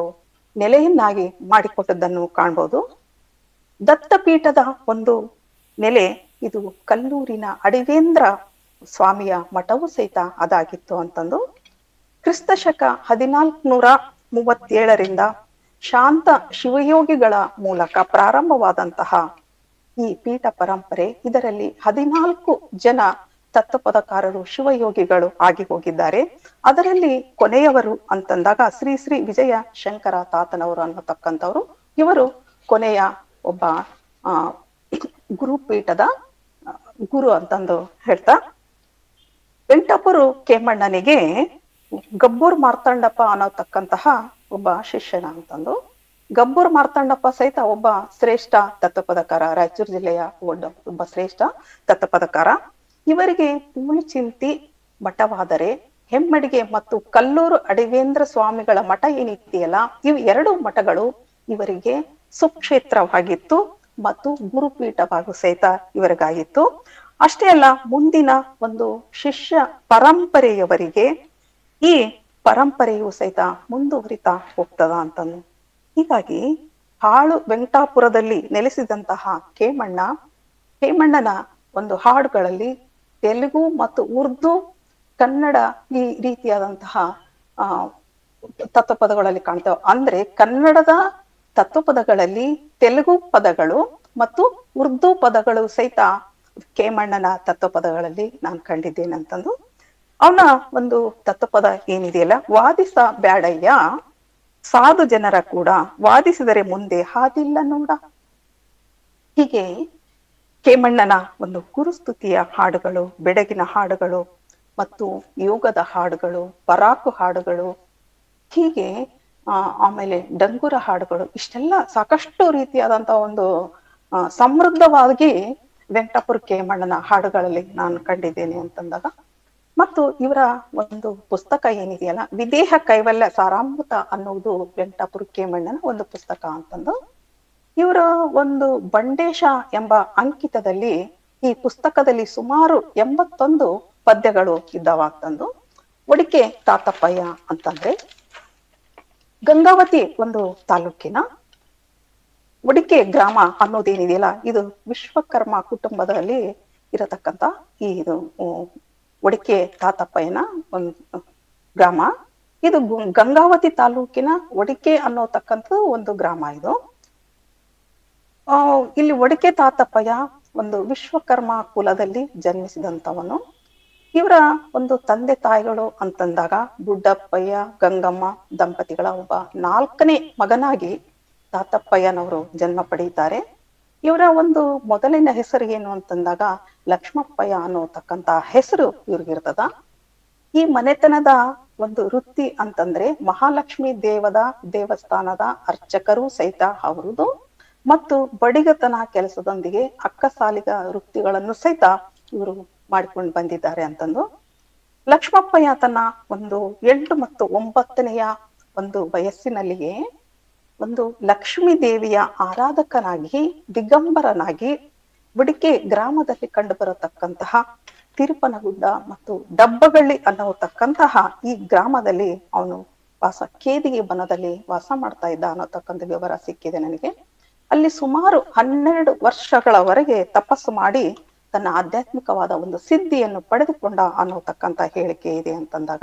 ನೆಲೆಯನ್ನಾಗಿ ಮಾಡಿಕೊಟ್ಟದ್ದನ್ನು ಕಾಣ್ಬೋದು ದತ್ತಪೀಠದ ಒಂದು ನೆಲೆ ಇದು ಕಲ್ಲೂರಿನ ಅಡಿವೇಂದ್ರ ಸ್ವಾಮಿಯ ಮಠವೂ ಸಹಿತ ಅದಾಗಿತ್ತು ಅಂತಂದು ಕ್ರಿಸ್ತ ಶಕ ಹದಿನಾಲ್ಕುನೂರ ಮೂವತ್ತೇಳರಿಂದ ಶಾಂತ ಶಿವಯೋಗಿಗಳ ಮೂಲಕ ಪ್ರಾರಂಭವಾದಂತಹ ಈ ಪೀಠ ಪರಂಪರೆ ಇದರಲ್ಲಿ ಹದಿನಾಲ್ಕು ಜನ ತತ್ವಪದಕಾರರು ಶಿವಯೋಗಿಗಳು ಆಗಿ ಹೋಗಿದ್ದಾರೆ ಅದರಲ್ಲಿ ಕೊನೆಯವರು ಅಂತಂದಾಗ ಶ್ರೀ ಶ್ರೀ ವಿಜಯ ಶಂಕರ ತಾತನವರು ಅನ್ನತಕ್ಕಂಥವ್ರು ಇವರು ಕೊನೆಯ ಒಬ್ಬ ಆ ಗುರುಪೀಠದ ಆ, ಗುರು ಅಂತಂದು ಹೇಳ್ತಾ ವೆಂಕಟಪುರು ಕೇಮಣ್ಣನಿಗೆ ಗಬ್ಬೂರ್ ಮಾರ್ತಂಡಪ್ಪ ಅನ್ನತಕ್ಕಂತಹ ಒಬ್ಬ ಶಿಷ್ಯನ ಅಂತಂದು ಗಬ್ಬೂರ್ ಮಾರ್ತಂಡಪ್ಪ ಸಹಿತ ಒಬ್ಬ ಶ್ರೇಷ್ಠ ತತ್ವಪದಕಾರ ರಾಯಚೂರು ಜಿಲ್ಲೆಯ ಒಬ್ಬ ಒಬ್ಬ ಶ್ರೇಷ್ಠ ತತ್ವಪದಕಾರ ಇವರಿಗೆ ಪೂಳಿಚಿಂತಿ ಮಠವಾದರೆ ಹೆಮ್ಮಡಿಗೆ ಮತ್ತು ಕಲ್ಲೂರು ಅಡಿವೇಂದ್ರ ಸ್ವಾಮಿಗಳ ಮಠ ಏನಿದೆಯಲ್ಲ ಇವು ಎರಡು ಮಠಗಳು ಇವರಿಗೆ ಸುಕ್ಷೇತ್ರವಾಗಿತ್ತು ಮತ್ತು ಗುರುಪೀಠವಾಗೂ ಸಹಿತ ಇವರಿಗಾಗಿತ್ತು ಅಷ್ಟೇ ಅಲ್ಲ ಮುಂದಿನ ಒಂದು ಶಿಷ್ಯ ಪರಂಪರೆಯವರಿಗೆ ಈ ಪರಂಪರೆಯು ಸಹಿತ ಮುಂದುವರಿತಾ ಹೋಗ್ತದ ಅಂತಂದು ಹೀಗಾಗಿ ಹಾಳು ವೆಂಕಟಾಪುರದಲ್ಲಿ ನೆಲೆಸಿದಂತಹ ಕೇಮಣ್ಣ ಹೇಮಣ್ಣನ ಒಂದು ಹಾಡುಗಳಲ್ಲಿ ತೆಲುಗು ಮತ್ತು ಉರ್ದು ಕನ್ನಡ ಈ ರೀತಿಯಾದಂತಹ ಆ ತತ್ವಪದಗಳಲ್ಲಿ ಕಾಣ್ತೇವೆ ಅಂದ್ರೆ ಕನ್ನಡದ ತತ್ವಪದಗಳಲ್ಲಿ ತೆಲುಗು ಪದಗಳು ಮತ್ತು ಉರ್ದು ಪದಗಳು ಸಹಿತ ಕೇಮಣ್ಣನ ತತ್ವಪದಗಳಲ್ಲಿ ನಾನು ಕಂಡಿದ್ದೇನೆ ಅಂತಂದು ಅವನ ಒಂದು ತತ್ವಪದ ಏನಿದೆಯಲ್ಲ ವಾದಿಸ ಬ್ಯಾಡಯ್ಯ ಸಾಧು ಜನರ ಕೂಡ ವಾದಿಸಿದರೆ ಮುಂದೆ ಹಾದಿಲ್ಲ ನೋಡ ಹೀಗೆ ಕೇಮಣ್ಣನ ಒಂದು ಗುರುಸ್ತುತಿಯ ಹಾಡುಗಳು ಬೆಡಗಿನ ಹಾಡುಗಳು ಮತ್ತು ಯೋಗದ ಹಾಡುಗಳು ಪರಾಕು ಹಾಡುಗಳು ಹೀಗೆ ಆ, ಆಮೇಲೆ ಡಂಗುರ ಹಾಡುಗಳು ಇಷ್ಟೆಲ್ಲ ಸಾಕಷ್ಟು ರೀತಿಯಾದಂತಹ ಒಂದು ಆ, ಸಮೃದ್ಧವಾಗಿ ವೆಂಕಟಪುರ ಕೇಮಣ್ಣನ ಹಾಡುಗಳಲ್ಲಿ ನಾನು ಕಂಡಿದ್ದೇನೆ ಅಂತಂದಾಗ ಮತ್ತು ಇವರ ಒಂದು ಪುಸ್ತಕ ಏನಿದೆಯಲ್ಲ ವಿದೇಹ ಕೈವಲ್ಯ ಸಾರಾಮೃತ ಅನ್ನುವುದು ವೆಂಕಟಪುರ ಕೇಮಣ್ಣನ ಒಂದು ಪುಸ್ತಕ ಅಂತಂದು ಇವರ ಒಂದು ಬಂಡೇಶ ಎಂಬ ಅಂಕಿತದಲ್ಲಿ ಈ ಪುಸ್ತಕದಲ್ಲಿ ಸುಮಾರು ಎಂಬತ್ತೊಂದು ಪದ್ಯಗಳು ಇದ್ದಾವ ಅಂತಂದು ಒಡಿಕೆ ತಾತಪ್ಪಯ್ಯ ಅಂತಂದ್ರೆ ಗಂಗಾವತಿ ಒಂದು ತಾಲೂಕಿನ ಒಡಿಕೆ ಗ್ರಾಮ ಅನ್ನೋದೇನಿದೆಯಲ್ಲ ಇದು ವಿಶ್ವಕರ್ಮ ಕುಟುಂಬದಲ್ಲಿ ಇರತಕ್ಕಂತ ಈ ಇದು ಉ- ಒಡಿಕೆ ತಾತಪ್ಪಯ್ಯನ ಒಂದು ಗ್ರಾಮ ಇದು ಗು- ಗಂಗಾವತಿ ತಾಲೂಕಿನ ಒಡಿಕೆ ಅನ್ನೋತಕ್ಕಂಥದ್ದು ಒಂದು ಗ್ರಾಮ ಇದು ಆ ಇಲ್ಲಿ ಒಡಿಕೆ ತಾತಪ್ಪಯ್ಯ ಒಂದು ವಿಶ್ವಕರ್ಮ ಕುಲದಲ್ಲಿ ಜನ್ಮಿಸಿದಂತವನು ಇವರ ಒಂದು ತಂದೆ ತಾಯಿಗಳು ಅಂತಂದಾಗ ಬುಡ್ಡಪ್ಪಯ್ಯ ಗಂಗಮ್ಮ ದಂಪತಿಗಳ ಒಬ್ಬ ನಾಲ್ಕನೇ ಮಗನಾಗಿ ತಾತಪ್ಪಯ್ಯನವರು ಜನ್ಮ ಪಡೆಯುತ್ತಾರೆ ಇವರ ಒಂದು ಮೊದಲಿನ ಹೆಸರು ಏನು ಅಂತಂದಾಗ ಲಕ್ಷ್ಮಪ್ಪಯ್ಯ ಅನ್ನೋತಕ್ಕಂತ ಹೆಸರು ಇವ್ರಿಗಿರ್ತದ ಈ ಮನೆತನದ ಒಂದು ವೃತ್ತಿ ಅಂತಂದ್ರೆ ಮಹಾಲಕ್ಷ್ಮಿ ದೇವದ ದೇವಸ್ಥಾನದ ಅರ್ಚಕರು ಸಹಿತ ಅವರದು ಮತ್ತು ಬಡಿಗತನ ಕೆಲಸದೊಂದಿಗೆ ಅಕ್ಕಸಾಲಿಗ ವೃತ್ತಿಗಳನ್ನು ಸಹಿತ ಇವರು ಮಾಡಿಕೊಂಡು ಬಂದಿದ್ದಾರೆ ಅಂತಂದು ಲಕ್ಷ್ಮಪ್ಪಯ್ಯ ತನ್ನ ಒಂದು ಎಂಟು ಮತ್ತು ಒಂಬತ್ತನೆಯ ಒಂದು ವಯಸ್ಸಿನಲ್ಲಿಯೇ ಒಂದು ಲಕ್ಷ್ಮೀ ದೇವಿಯ ಆರಾಧಕನಾಗಿ ದಿಗಂಬರನಾಗಿ ಬುಡಿಕೆ ಗ್ರಾಮದಲ್ಲಿ ಕಂಡು ಬರತಕ್ಕಂತಹ ತಿರುಪನಗುಡ್ಡ ಮತ್ತು ಡಬ್ಬಗಳ್ಳಿ ಅನ್ನೋತಕ್ಕಂತಹ ಈ ಗ್ರಾಮದಲ್ಲಿ ಅವನು ವಾಸ ಕೇದಿಗೆ ಬನದಲ್ಲಿ ವಾಸ ಮಾಡ್ತಾ ಇದ್ದ ಅನ್ನೋತಕ್ಕಂಥ ವಿವರ ಸಿಕ್ಕಿದೆ ನನಗೆ ಅಲ್ಲಿ ಸುಮಾರು ಹನ್ನೆರಡು ವರ್ಷಗಳವರೆಗೆ ತಪಸ್ಸು ಮಾಡಿ ತನ್ನ ಆಧ್ಯಾತ್ಮಿಕವಾದ ಒಂದು ಸಿದ್ಧಿಯನ್ನು ಪಡೆದುಕೊಂಡ ಅನ್ನೋತಕ್ಕಂತ ಹೇಳಿಕೆ ಇದೆ ಅಂತಂದಾಗ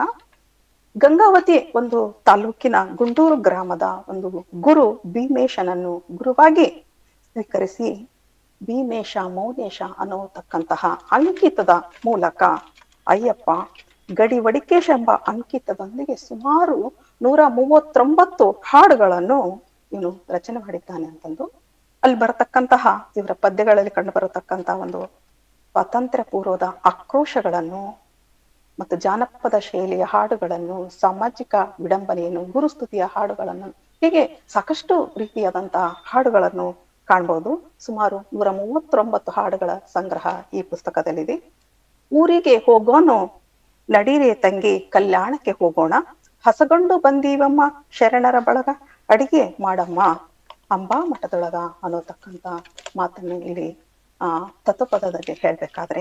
ಗಂಗಾವತಿ ಒಂದು ತಾಲೂಕಿನ ಗುಂಡೂರು ಗ್ರಾಮದ ಒಂದು ಗುರು ಭೀಮೇಶನನ್ನು ಗುರುವಾಗಿ ಸ್ವೀಕರಿಸಿ ಭೀಮೇಶ ಮೌನೇಶ ಅನ್ನೋತಕ್ಕಂತಹ ಅಂಕಿತದ ಮೂಲಕ ಅಯ್ಯಪ್ಪ ಗಡಿ ವಡಿಕೇಶ್ ಎಂಬ ಅಂಕಿತದೊಂದಿಗೆ ಸುಮಾರು ನೂರ ಮೂವತ್ತೊಂಬತ್ತು ಹಾಡುಗಳನ್ನು ಇವನು ರಚನೆ ಮಾಡಿದ್ದಾನೆ ಅಂತಂದು ಅಲ್ಲಿ ಬರತಕ್ಕಂತಹ ಇವರ ಪದ್ಯಗಳಲ್ಲಿ ಕಂಡು ಬರತಕ್ಕಂತಹ ಒಂದು ಸ್ವಾತಂತ್ರ್ಯ ಪೂರ್ವದ ಆಕ್ರೋಶಗಳನ್ನು ಮತ್ತು ಜಾನಪದ ಶೈಲಿಯ ಹಾಡುಗಳನ್ನು ಸಾಮಾಜಿಕ ವಿಡಂಬನೆಯನ್ನು ಗುರುಸ್ತುತಿಯ ಹಾಡುಗಳನ್ನು ಹೀಗೆ ಸಾಕಷ್ಟು ರೀತಿಯಾದಂತಹ ಹಾಡುಗಳನ್ನು ಕಾಣ್ಬೋದು ಸುಮಾರು ನೂರ ಮೂವತ್ತೊಂಬತ್ತು ಹಾಡುಗಳ ಸಂಗ್ರಹ ಈ ಪುಸ್ತಕದಲ್ಲಿದೆ ಊರಿಗೆ ಹೋಗೋನು ನಡೀರೆ ತಂಗಿ ಕಲ್ಯಾಣಕ್ಕೆ ಹೋಗೋಣ ಹಸಗೊಂಡು ಬಂದೀವಮ್ಮ ಶರಣರ ಬಳಗ ಅಡಿಗೆ ಮಾಡಮ್ಮ ಅಂಬಾ ಮಠದೊಳಗ ಅನ್ನೋತಕ್ಕಂತ ಮಾತನ್ನು ಇಲ್ಲಿ ಆ ತತ್ವಪದದಲ್ಲಿ ಹೇಳ್ಬೇಕಾದ್ರೆ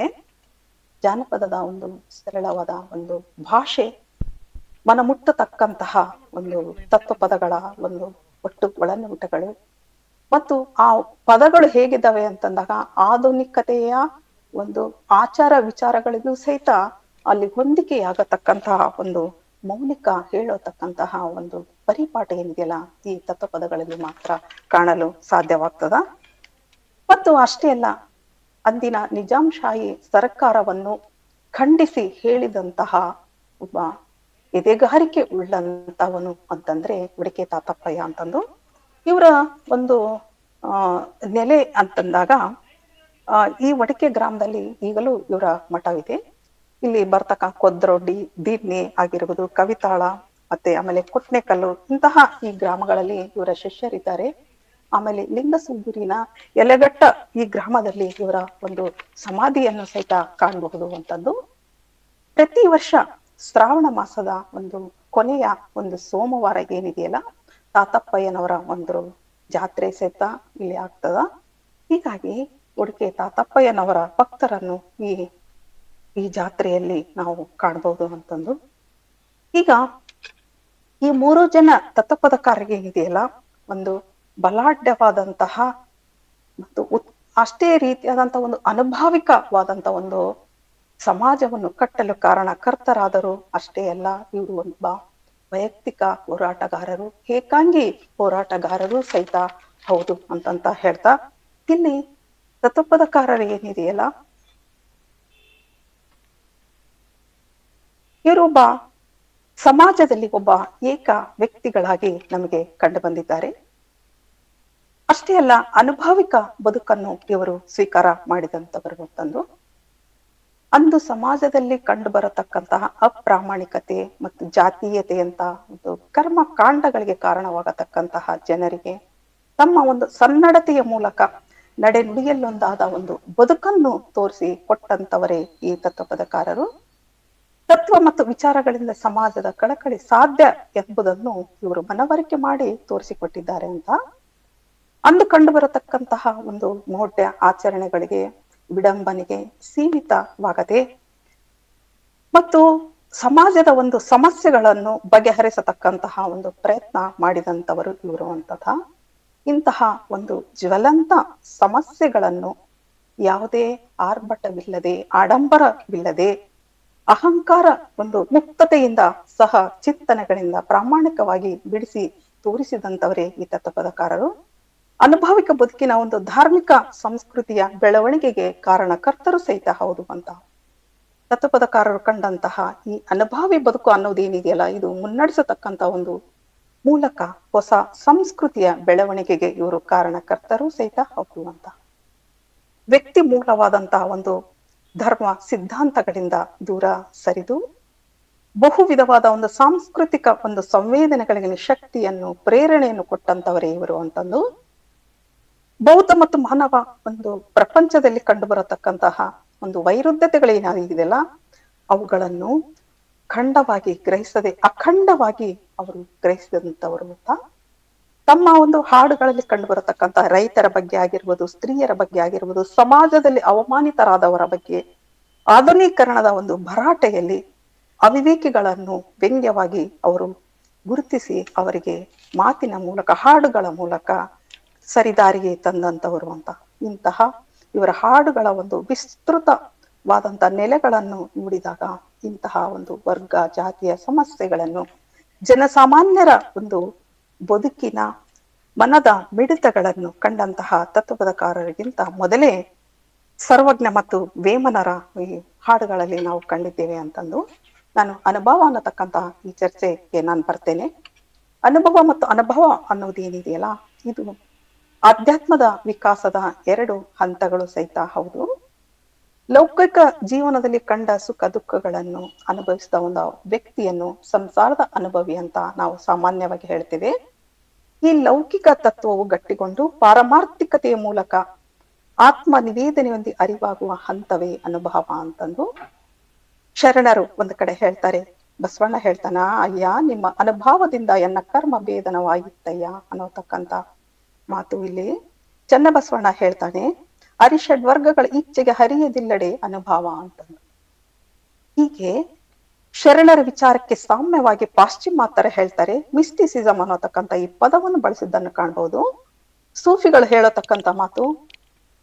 ಜಾನಪದದ ಒಂದು ಸರಳವಾದ ಒಂದು ಭಾಷೆ ಮನಮುಟ್ಟತಕ್ಕಂತಹ ಒಂದು ತತ್ವಪದಗಳ ಒಂದು ಒಟ್ಟು ಒಳನೋಟಗಳು ಮತ್ತು ಆ ಪದಗಳು ಹೇಗಿದ್ದಾವೆ ಅಂತಂದಾಗ ಆಧುನಿಕತೆಯ ಒಂದು ಆಚಾರ ವಿಚಾರಗಳಿಗೂ ಸಹಿತ ಅಲ್ಲಿ ಹೊಂದಿಕೆಯಾಗತಕ್ಕಂತಹ ಒಂದು ಮೌಲಿಕ ಹೇಳತಕ್ಕಂತಹ ಒಂದು ಪರಿಪಾಠ ಏನಿದೆಯಲ್ಲ ಈ ತತ್ವಪದಗಳಲ್ಲಿ ಮಾತ್ರ ಕಾಣಲು ಸಾಧ್ಯವಾಗ್ತದ ಮತ್ತು ಅಷ್ಟೇ ಅಲ್ಲ ಅಂದಿನ ನಿಜಾಂಶಾಹಿ ಸರ್ಕಾರವನ್ನು ಖಂಡಿಸಿ ಹೇಳಿದಂತಹ ಒಬ್ಬ ಎದೆಗಾರಿಕೆ ಉಳ್ಳಂತವನು ಅಂತಂದ್ರೆ ಉಡಿಕೆ ತಾತಪ್ಪಯ್ಯ ಅಂತಂದು ಇವರ ಒಂದು ಆ ನೆಲೆ ಅಂತಂದಾಗ ಆ ಈ ವಡಿಕೆ ಗ್ರಾಮದಲ್ಲಿ ಈಗಲೂ ಇವರ ಮಠವಿದೆ ಇಲ್ಲಿ ಬರ್ತಕ್ಕ ಕೊದ್ರೊಡ್ಡಿ ದೀಡ್ನಿ ಆಗಿರ್ಬೋದು ಕವಿತಾಳ ಮತ್ತೆ ಆಮೇಲೆ ಕೊಟ್ನೆಕಲ್ಲು ಇಂತಹ ಈ ಗ್ರಾಮಗಳಲ್ಲಿ ಇವರ ಶಿಷ್ಯರಿದ್ದಾರೆ ಆಮೇಲೆ ಲಿಂಗಸುಗೂರಿನ ಎಲೆಗಟ್ಟ ಈ ಗ್ರಾಮದಲ್ಲಿ ಇವರ ಒಂದು ಸಮಾಧಿಯನ್ನು ಸಹಿತ ಕಾಣಬಹುದು ಅಂತಂದು ಪ್ರತಿ ವರ್ಷ ಶ್ರಾವಣ ಮಾಸದ ಒಂದು ಕೊನೆಯ ಒಂದು ಸೋಮವಾರ ಏನಿದೆಯಲ್ಲ ತಾತಪ್ಪಯ್ಯನವರ ಒಂದು ಜಾತ್ರೆ ಸಹಿತ ಇಲ್ಲಿ ಆಗ್ತದ ಹೀಗಾಗಿ ಉಡುಕೆ ತಾತಪ್ಪಯ್ಯನವರ ಭಕ್ತರನ್ನು ಈ ಈ ಜಾತ್ರೆಯಲ್ಲಿ ನಾವು ಕಾಣಬಹುದು ಅಂತಂದು ಈಗ ಈ ಮೂರು ಜನ ತತ್ವಪದಕಾರರಿಗೆ ಏನಿದೆಯಲ್ಲ ಒಂದು ಬಲಾಢ್ಯವಾದಂತಹ ಮತ್ತು ಉತ್ ಅಷ್ಟೇ ರೀತಿಯಾದಂತಹ ಒಂದು ಅನುಭಾವಿಕವಾದಂತಹ ಒಂದು ಸಮಾಜವನ್ನು ಕಟ್ಟಲು ಕಾರಣಕರ್ತರಾದರು ಅಷ್ಟೇ ಅಲ್ಲ ಇವರು ಒಬ್ಬ ವೈಯಕ್ತಿಕ ಹೋರಾಟಗಾರರು ಏಕಾಂಗಿ ಹೋರಾಟಗಾರರು ಸಹಿತ ಹೌದು ಅಂತಂತ ಹೇಳ್ತಾ ಇಲ್ಲಿ ತತ್ವಪದಕಾರರು ಏನಿದೆಯಲ್ಲ ಇವರೊಬ್ಬ ಸಮಾಜದಲ್ಲಿ ಒಬ್ಬ ಏಕ ವ್ಯಕ್ತಿಗಳಾಗಿ ನಮಗೆ ಕಂಡು ಬಂದಿದ್ದಾರೆ ಅಷ್ಟೇ ಅಲ್ಲ ಅನುಭಾವಿಕ ಬದುಕನ್ನು ಇವರು ಸ್ವೀಕಾರ ಮಾಡಿದಂತವರು ಅಂತಂದು ಅಂದು ಸಮಾಜದಲ್ಲಿ ಕಂಡು ಬರತಕ್ಕಂತಹ ಅಪ್ರಾಮಾಣಿಕತೆ ಮತ್ತು ಜಾತೀಯತೆಯಂತ ಒಂದು ಕರ್ಮ ಕಾಂಡಗಳಿಗೆ ಕಾರಣವಾಗತಕ್ಕಂತಹ ಜನರಿಗೆ ತಮ್ಮ ಒಂದು ಸನ್ನಡತೆಯ ಮೂಲಕ ನಡೆ ನುಡಿಯಲ್ಲೊಂದಾದ ಒಂದು ಬದುಕನ್ನು ತೋರಿಸಿ ಕೊಟ್ಟಂತವರೇ ಈ ತತ್ವಪದಕಾರರು ತತ್ವ ಮತ್ತು ವಿಚಾರಗಳಿಂದ ಸಮಾಜದ ಕಳಕಳಿ ಸಾಧ್ಯ ಎಂಬುದನ್ನು ಇವರು ಮನವರಿಕೆ ಮಾಡಿ ತೋರಿಸಿಕೊಟ್ಟಿದ್ದಾರೆ ಅಂತ ಅಂದು ಕಂಡು ಬರತಕ್ಕಂತಹ ಒಂದು ಮೌಢ್ಯ ಆಚರಣೆಗಳಿಗೆ ವಿಡಂಬನೆಗೆ ಸೀಮಿತವಾಗದೆ ಮತ್ತು ಸಮಾಜದ ಒಂದು ಸಮಸ್ಯೆಗಳನ್ನು ಬಗೆಹರಿಸತಕ್ಕಂತಹ ಒಂದು ಪ್ರಯತ್ನ ಮಾಡಿದಂತವರು ಇವರು ಅಂತದ ಇಂತಹ ಒಂದು ಜ್ವಲಂತ ಸಮಸ್ಯೆಗಳನ್ನು ಯಾವುದೇ ಆರ್ಭಟವಿಲ್ಲದೆ ಆಡಂಬರವಿಲ್ಲದೆ ಅಹಂಕಾರ ಒಂದು ಮುಕ್ತತೆಯಿಂದ ಸಹ ಚಿಂತನೆಗಳಿಂದ ಪ್ರಾಮಾಣಿಕವಾಗಿ ಬಿಡಿಸಿ ತೋರಿಸಿದಂತವರೇ ಈ ತತ್ವಪದಕಾರರು ಅನುಭಾವಿಕ ಬದುಕಿನ ಒಂದು ಧಾರ್ಮಿಕ ಸಂಸ್ಕೃತಿಯ ಬೆಳವಣಿಗೆಗೆ ಕಾರಣಕರ್ತರು ಸಹಿತ ಹೌದು ಅಂತ ತತ್ವಪದಕಾರರು ಕಂಡಂತಹ ಈ ಅನುಭಾವಿ ಬದುಕು ಅನ್ನೋದೇನಿದೆಯಲ್ಲ ಇದು ಮುನ್ನಡೆಸತಕ್ಕಂತ ಒಂದು ಮೂಲಕ ಹೊಸ ಸಂಸ್ಕೃತಿಯ ಬೆಳವಣಿಗೆಗೆ ಇವರು ಕಾರಣಕರ್ತರು ಸಹಿತ ಹೌದು ಅಂತ ವ್ಯಕ್ತಿ ಮೂಲವಾದಂತಹ ಒಂದು ಧರ್ಮ ಸಿದ್ಧಾಂತಗಳಿಂದ ದೂರ ಸರಿದು ಬಹು ವಿಧವಾದ ಒಂದು ಸಾಂಸ್ಕೃತಿಕ ಒಂದು ಸಂವೇದನೆಗಳಿಗೆ ಶಕ್ತಿಯನ್ನು ಪ್ರೇರಣೆಯನ್ನು ಕೊಟ್ಟಂತವರೇ ಇವರು ಅಂತಂದು ಬೌದ್ಧ ಮತ್ತು ಮಾನವ ಒಂದು ಪ್ರಪಂಚದಲ್ಲಿ ಕಂಡು ಬರತಕ್ಕಂತಹ ಒಂದು ವೈರುಧ್ಯತೆಗಳೇನಾಗಿದೆಯಲ್ಲ ಅವುಗಳನ್ನು ಖಂಡವಾಗಿ ಗ್ರಹಿಸದೆ ಅಖಂಡವಾಗಿ ಅವರು ಗ್ರಹಿಸಿದಂತವರು ಅಂತ ತಮ್ಮ ಒಂದು ಹಾಡುಗಳಲ್ಲಿ ಕಂಡು ಬರತಕ್ಕಂತಹ ರೈತರ ಬಗ್ಗೆ ಆಗಿರ್ಬೋದು ಸ್ತ್ರೀಯರ ಬಗ್ಗೆ ಆಗಿರ್ಬೋದು ಸಮಾಜದಲ್ಲಿ ಅವಮಾನಿತರಾದವರ ಬಗ್ಗೆ ಆಧುನೀಕರಣದ ಒಂದು ಭರಾಟೆಯಲ್ಲಿ ಅವಿವೇಕಿಗಳನ್ನು ವ್ಯಂಗ್ಯವಾಗಿ ಅವರು ಗುರುತಿಸಿ ಅವರಿಗೆ ಮಾತಿನ ಮೂಲಕ ಹಾಡುಗಳ ಮೂಲಕ ಸರಿದಾರಿಗೆ ತಂದಂತವರು ಅಂತ ಇಂತಹ ಇವರ ಹಾಡುಗಳ ಒಂದು ವಿಸ್ತೃತವಾದಂತ ನೆಲೆಗಳನ್ನು ನೋಡಿದಾಗ ಇಂತಹ ಒಂದು ವರ್ಗ ಜಾತಿಯ ಸಮಸ್ಯೆಗಳನ್ನು ಜನಸಾಮಾನ್ಯರ ಒಂದು ಬದುಕಿನ ಮನದ ಮಿಡಿತಗಳನ್ನು ಕಂಡಂತಹ ತತ್ವಪದಕಾರರಿಗಿಂತ ಮೊದಲೇ ಸರ್ವಜ್ಞ ಮತ್ತು ವೇಮನರ ಈ ಹಾಡುಗಳಲ್ಲಿ ನಾವು ಕಂಡಿದ್ದೇವೆ ಅಂತಂದು ನಾನು ಅನುಭವ ಅನ್ನತಕ್ಕಂತಹ ಈ ಚರ್ಚೆಗೆ ನಾನು ಬರ್ತೇನೆ ಅನುಭವ ಮತ್ತು ಅನುಭವ ಅನ್ನೋದೇನಿದೆಯಲ್ಲ ಇದು ಆಧ್ಯಾತ್ಮದ ವಿಕಾಸದ ಎರಡು ಹಂತಗಳು ಸಹಿತ ಹೌದು ಲೌಕಿಕ ಜೀವನದಲ್ಲಿ ಕಂಡ ಸುಖ ದುಃಖಗಳನ್ನು ಅನುಭವಿಸಿದ ಒಂದು ವ್ಯಕ್ತಿಯನ್ನು ಸಂಸಾರದ ಅನುಭವಿ ಅಂತ ನಾವು ಸಾಮಾನ್ಯವಾಗಿ ಹೇಳ್ತೇವೆ ಈ ಲೌಕಿಕ ತತ್ವವು ಗಟ್ಟಿಗೊಂಡು ಪಾರಮಾರ್ಥಿಕತೆಯ ಮೂಲಕ ಆತ್ಮ ನಿವೇದನೆಯೊಂದಿ ಅರಿವಾಗುವ ಹಂತವೇ ಅನುಭವ ಅಂತಂದು ಶರಣರು ಒಂದು ಕಡೆ ಹೇಳ್ತಾರೆ ಬಸವಣ್ಣ ಹೇಳ್ತಾನ ಅಯ್ಯ ನಿಮ್ಮ ಅನುಭವದಿಂದ ಎನ್ನ ಕರ್ಮ ಭೇದನವಾಯಿತಯ್ಯ ಅನ್ನೋತಕ್ಕಂತ ಮಾತು ಇಲ್ಲಿ ಚನ್ನಬಸವಣ್ಣ ಹೇಳ್ತಾನೆ ಅರಿಷಡ್ ವರ್ಗಗಳ ಇಚ್ಛೆಗೆ ಹರಿಯದಿಲ್ಲಡೆ ಅನುಭವ ಅಂತಂದು ಹೀಗೆ ಶರಣರ ವಿಚಾರಕ್ಕೆ ಸಾಮ್ಯವಾಗಿ ಪಾಶ್ಚಿಮಾತ್ಯರ ಹೇಳ್ತಾರೆ ಮಿಸ್ಟಿಸಿಸಮ್ ಅನ್ನೋತಕ್ಕಂತ ಈ ಪದವನ್ನು ಬಳಸಿದ್ದನ್ನು ಕಾಣಬಹುದು ಸೂಫಿಗಳು ಹೇಳತಕ್ಕಂತ ಮಾತು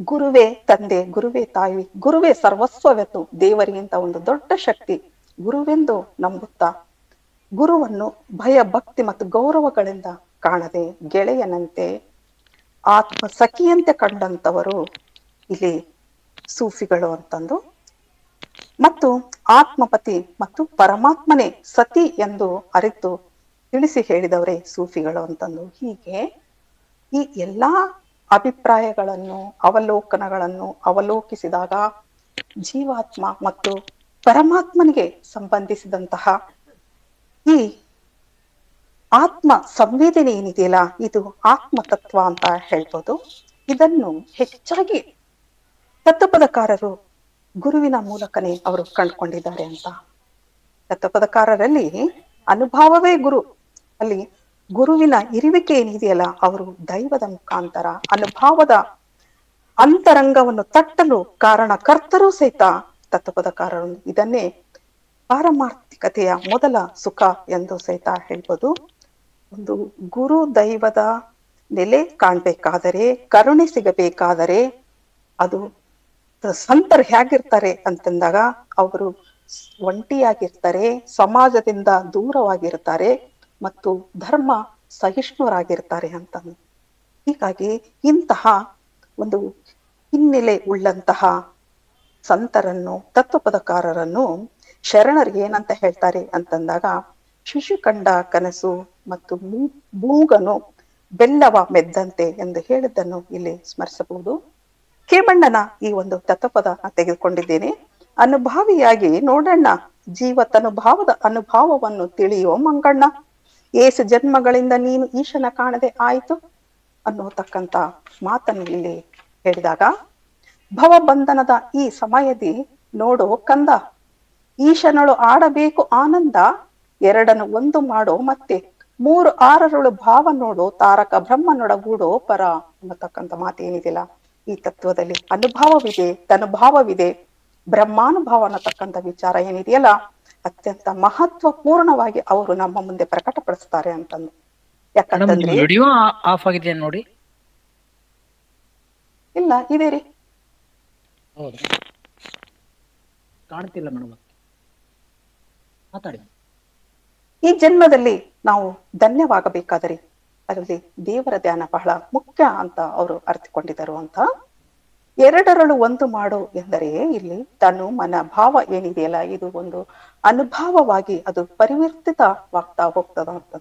ಗುರುವೇ ತಂದೆ ಗುರುವೇ ತಾಯಿ ಗುರುವೇ ಸರ್ವಸ್ವವೆಂದು ದೇವರಿಗಿಂತ ಒಂದು ದೊಡ್ಡ ಶಕ್ತಿ ಗುರುವೆಂದು ನಂಬುತ್ತಾ ಗುರುವನ್ನು ಭಯ ಭಕ್ತಿ ಮತ್ತು ಗೌರವಗಳಿಂದ ಕಾಣದೆ ಗೆಳೆಯನಂತೆ ಆತ್ಮ ಸಖಿಯಂತೆ ಕಂಡಂತವರು ಇಲ್ಲಿ ಸೂಫಿಗಳು ಅಂತಂದು ಮತ್ತು ಆತ್ಮಪತಿ ಮತ್ತು ಪರಮಾತ್ಮನೇ ಸತಿ ಎಂದು ಅರಿತು ತಿಳಿಸಿ ಹೇಳಿದವರೇ ಸೂಫಿಗಳು ಅಂತಂದು ಹೀಗೆ ಈ ಎಲ್ಲಾ ಅಭಿಪ್ರಾಯಗಳನ್ನು ಅವಲೋಕನಗಳನ್ನು ಅವಲೋಕಿಸಿದಾಗ ಜೀವಾತ್ಮ ಮತ್ತು ಪರಮಾತ್ಮನಿಗೆ ಸಂಬಂಧಿಸಿದಂತಹ ಈ ಆತ್ಮ ಸಂವೇದನೆ ಏನಿದೆಯಲ್ಲ ಇದು ಆತ್ಮತತ್ವ ಅಂತ ಹೇಳ್ಬೋದು ಇದನ್ನು ಹೆಚ್ಚಾಗಿ ತತ್ವಪದಕಾರರು ಗುರುವಿನ ಮೂಲಕನೇ ಅವರು ಕಂಡುಕೊಂಡಿದ್ದಾರೆ ಅಂತ ತತ್ವಪದಕಾರರಲ್ಲಿ ಅನುಭವವೇ ಗುರು ಅಲ್ಲಿ ಗುರುವಿನ ಇರುವಿಕೆ ಏನಿದೆಯಲ್ಲ ಅವರು ದೈವದ ಮುಖಾಂತರ ಅನುಭವದ ಅಂತರಂಗವನ್ನು ತಟ್ಟಲು ಕಾರಣಕರ್ತರೂ ಸಹಿತ ತತ್ವಪದಕಾರರು ಇದನ್ನೇ ಪಾರಮಾರ್ಥಿಕತೆಯ ಮೊದಲ ಸುಖ ಎಂದು ಸಹಿತ ಹೇಳ್ಬೋದು ಒಂದು ಗುರು ದೈವದ ನೆಲೆ ಕಾಣ್ಬೇಕಾದರೆ ಕರುಣೆ ಸಿಗಬೇಕಾದರೆ ಅದು ಸಂತರು ಹೇಗಿರ್ತಾರೆ ಅಂತಂದಾಗ ಅವರು ಒಂಟಿಯಾಗಿರ್ತಾರೆ ಸಮಾಜದಿಂದ ದೂರವಾಗಿರ್ತಾರೆ ಮತ್ತು ಧರ್ಮ ಸಹಿಷ್ಣುರಾಗಿರ್ತಾರೆ ಅಂತ ಹೀಗಾಗಿ ಇಂತಹ ಒಂದು ಹಿನ್ನೆಲೆ ಉಳ್ಳಂತಹ ಸಂತರನ್ನು ತತ್ವಪದಕಾರರನ್ನು ಶರಣರು ಏನಂತ ಹೇಳ್ತಾರೆ ಅಂತಂದಾಗ ಶಿಶು ಕಂಡ ಕನಸು ಮತ್ತು ಮೂ- ಮೂಗನು ಬೆಲ್ಲವ ಮೆದ್ದಂತೆ ಎಂದು ಹೇಳಿದ್ದನ್ನು ಇಲ್ಲಿ ಸ್ಮರಿಸಬಹುದು ಕೇಮಣ್ಣನ ಈ ಒಂದು ತತ್ವಪದ ತೆಗೆದುಕೊಂಡಿದ್ದೇನೆ ಅನುಭಾವಿಯಾಗಿ ನೋಡಣ್ಣ ಜೀವ ತನುಭಾವದ ಅನುಭಾವವನ್ನು ತಿಳಿಯೋ ಮಂಗಣ್ಣ ಏಸು ಜನ್ಮಗಳಿಂದ ನೀನು ಈಶನ ಕಾಣದೆ ಆಯಿತು ಅನ್ನೋತಕ್ಕಂತ ಮಾತನ್ನು ಇಲ್ಲಿ ಹೇಳಿದಾಗ ಭವಬಂಧನದ ಈ ಸಮಯದಿ ನೋಡೋ ಕಂದ ಈಶನಳು ಆಡಬೇಕು ಆನಂದ ಎರಡನ್ನು ಒಂದು ಮಾಡೋ ಮತ್ತೆ ಮೂರು ಆರರಳು ಭಾವ ನೋಡು ತಾರಕ ಬ್ರಹ್ಮನೊಡಗೂಡೋ ಪರ ಅನ್ನತಕ್ಕಂಥ ಮಾತೇನಿದೆಯಲ್ಲ ಈ ತತ್ವದಲ್ಲಿ ಅನುಭವವಿದೆ ತನುಭಾವವಿದೆ ಬ್ರಹ್ಮಾನುಭವ ಅನ್ನತಕ್ಕಂಥ ವಿಚಾರ ಏನಿದೆಯಲ್ಲ ಅತ್ಯಂತ ಮಹತ್ವಪೂರ್ಣವಾಗಿ ಅವರು ನಮ್ಮ ಮುಂದೆ ಪ್ರಕಟಪಡಿಸ್ತಾರೆ ಅಂತಂದು ಮೇಡಮ್ ಯಾಕಂತಂದ್ರೆ ವಿಡಿಯೋ ಆಫ್ ಆಗಿದೆ ನೋಡಿ ಇಲ್ಲ ಇದೆ ರೀ ಹೌದು ಕಾಣ್ತಿಲ್ಲ ಮೇಡಮ್ ಮಾತಾಡಿ ಈ ಜನ್ಮದಲ್ಲಿ ನಾವು ಧನ್ಯವಾಗಬೇಕಾದರೆ ಅದರಲ್ಲಿ ದೇವರ ಧ್ಯಾನ ಬಹಳ ಮುಖ್ಯ ಅಂತ ಅವರು ಅರ್ಥಕೊಂಡಿದರು ಅಂತ ಎರಡರಳು ಒಂದು ಮಾಡು ಎಂದರೆ ಇಲ್ಲಿ ತನು ಮನ ಭಾವ ಏನಿದೆಯಲ್ಲ ಇದು ಒಂದು ಅನುಭವವಾಗಿ ಅದು ಪರಿವರ್ತಿತವಾಗ್ತಾ ಹೋಗ್ತದ ಅಂತ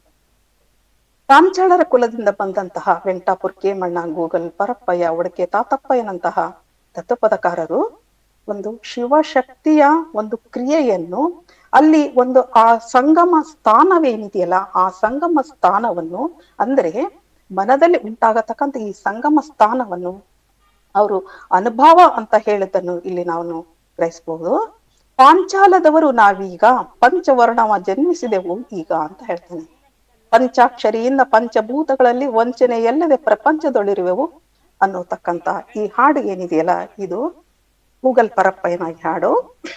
ರಾಮಚಾಳರ ಕುಲದಿಂದ ಬಂದಂತಹ ವೆಂಕಟಾಪುರ್ ಕೇಮಣ್ಣ ಗೂಗಲ್ ಪರಪ್ಪಯ್ಯ ಒಡಕೆ ತಾತಪ್ಪಯ್ಯನಂತಹ ತತ್ವಪದಕಾರರು ಒಂದು ಶಿವಶಕ್ತಿಯ ಒಂದು ಕ್ರಿಯೆಯನ್ನು ಅಲ್ಲಿ ಒಂದು ಆ ಸಂಗಮ ಸ್ಥಾನವೇನಿದೆಯಲ್ಲ ಆ ಸಂಗಮ ಸ್ಥಾನವನ್ನು ಅಂದ್ರೆ ಮನದಲ್ಲಿ ಉಂಟಾಗತಕ್ಕಂತ ಈ ಸಂಗಮ ಸ್ಥಾನವನ್ನು ಅವರು ಅನುಭವ ಅಂತ ಹೇಳಿದ್ದನ್ನು ಇಲ್ಲಿ ನಾವು ಗ್ರಹಿಸಬಹುದು ಪಾಂಚಾಲದವರು ನಾವೀಗ ಪಂಚವರ್ಣವ ಜನ್ಮಿಸಿದೆವು ಈಗ ಅಂತ ಹೇಳ್ತಾನೆ ಪಂಚಾಕ್ಷರಿಯಿಂದ ಪಂಚಭೂತಗಳಲ್ಲಿ ವಂಚನೆ ಎಲ್ಲದೆ ಪ್ರಪಂಚದೊಳಿರುವೆವು ಅನ್ನೋತಕ್ಕಂತ ಈ ಹಾಡು ಏನಿದೆಯಲ್ಲ ಇದು ಗೂಗಲ್ ಪರಪ್ಪಯ್ಯನ ಈ ಹಾಡು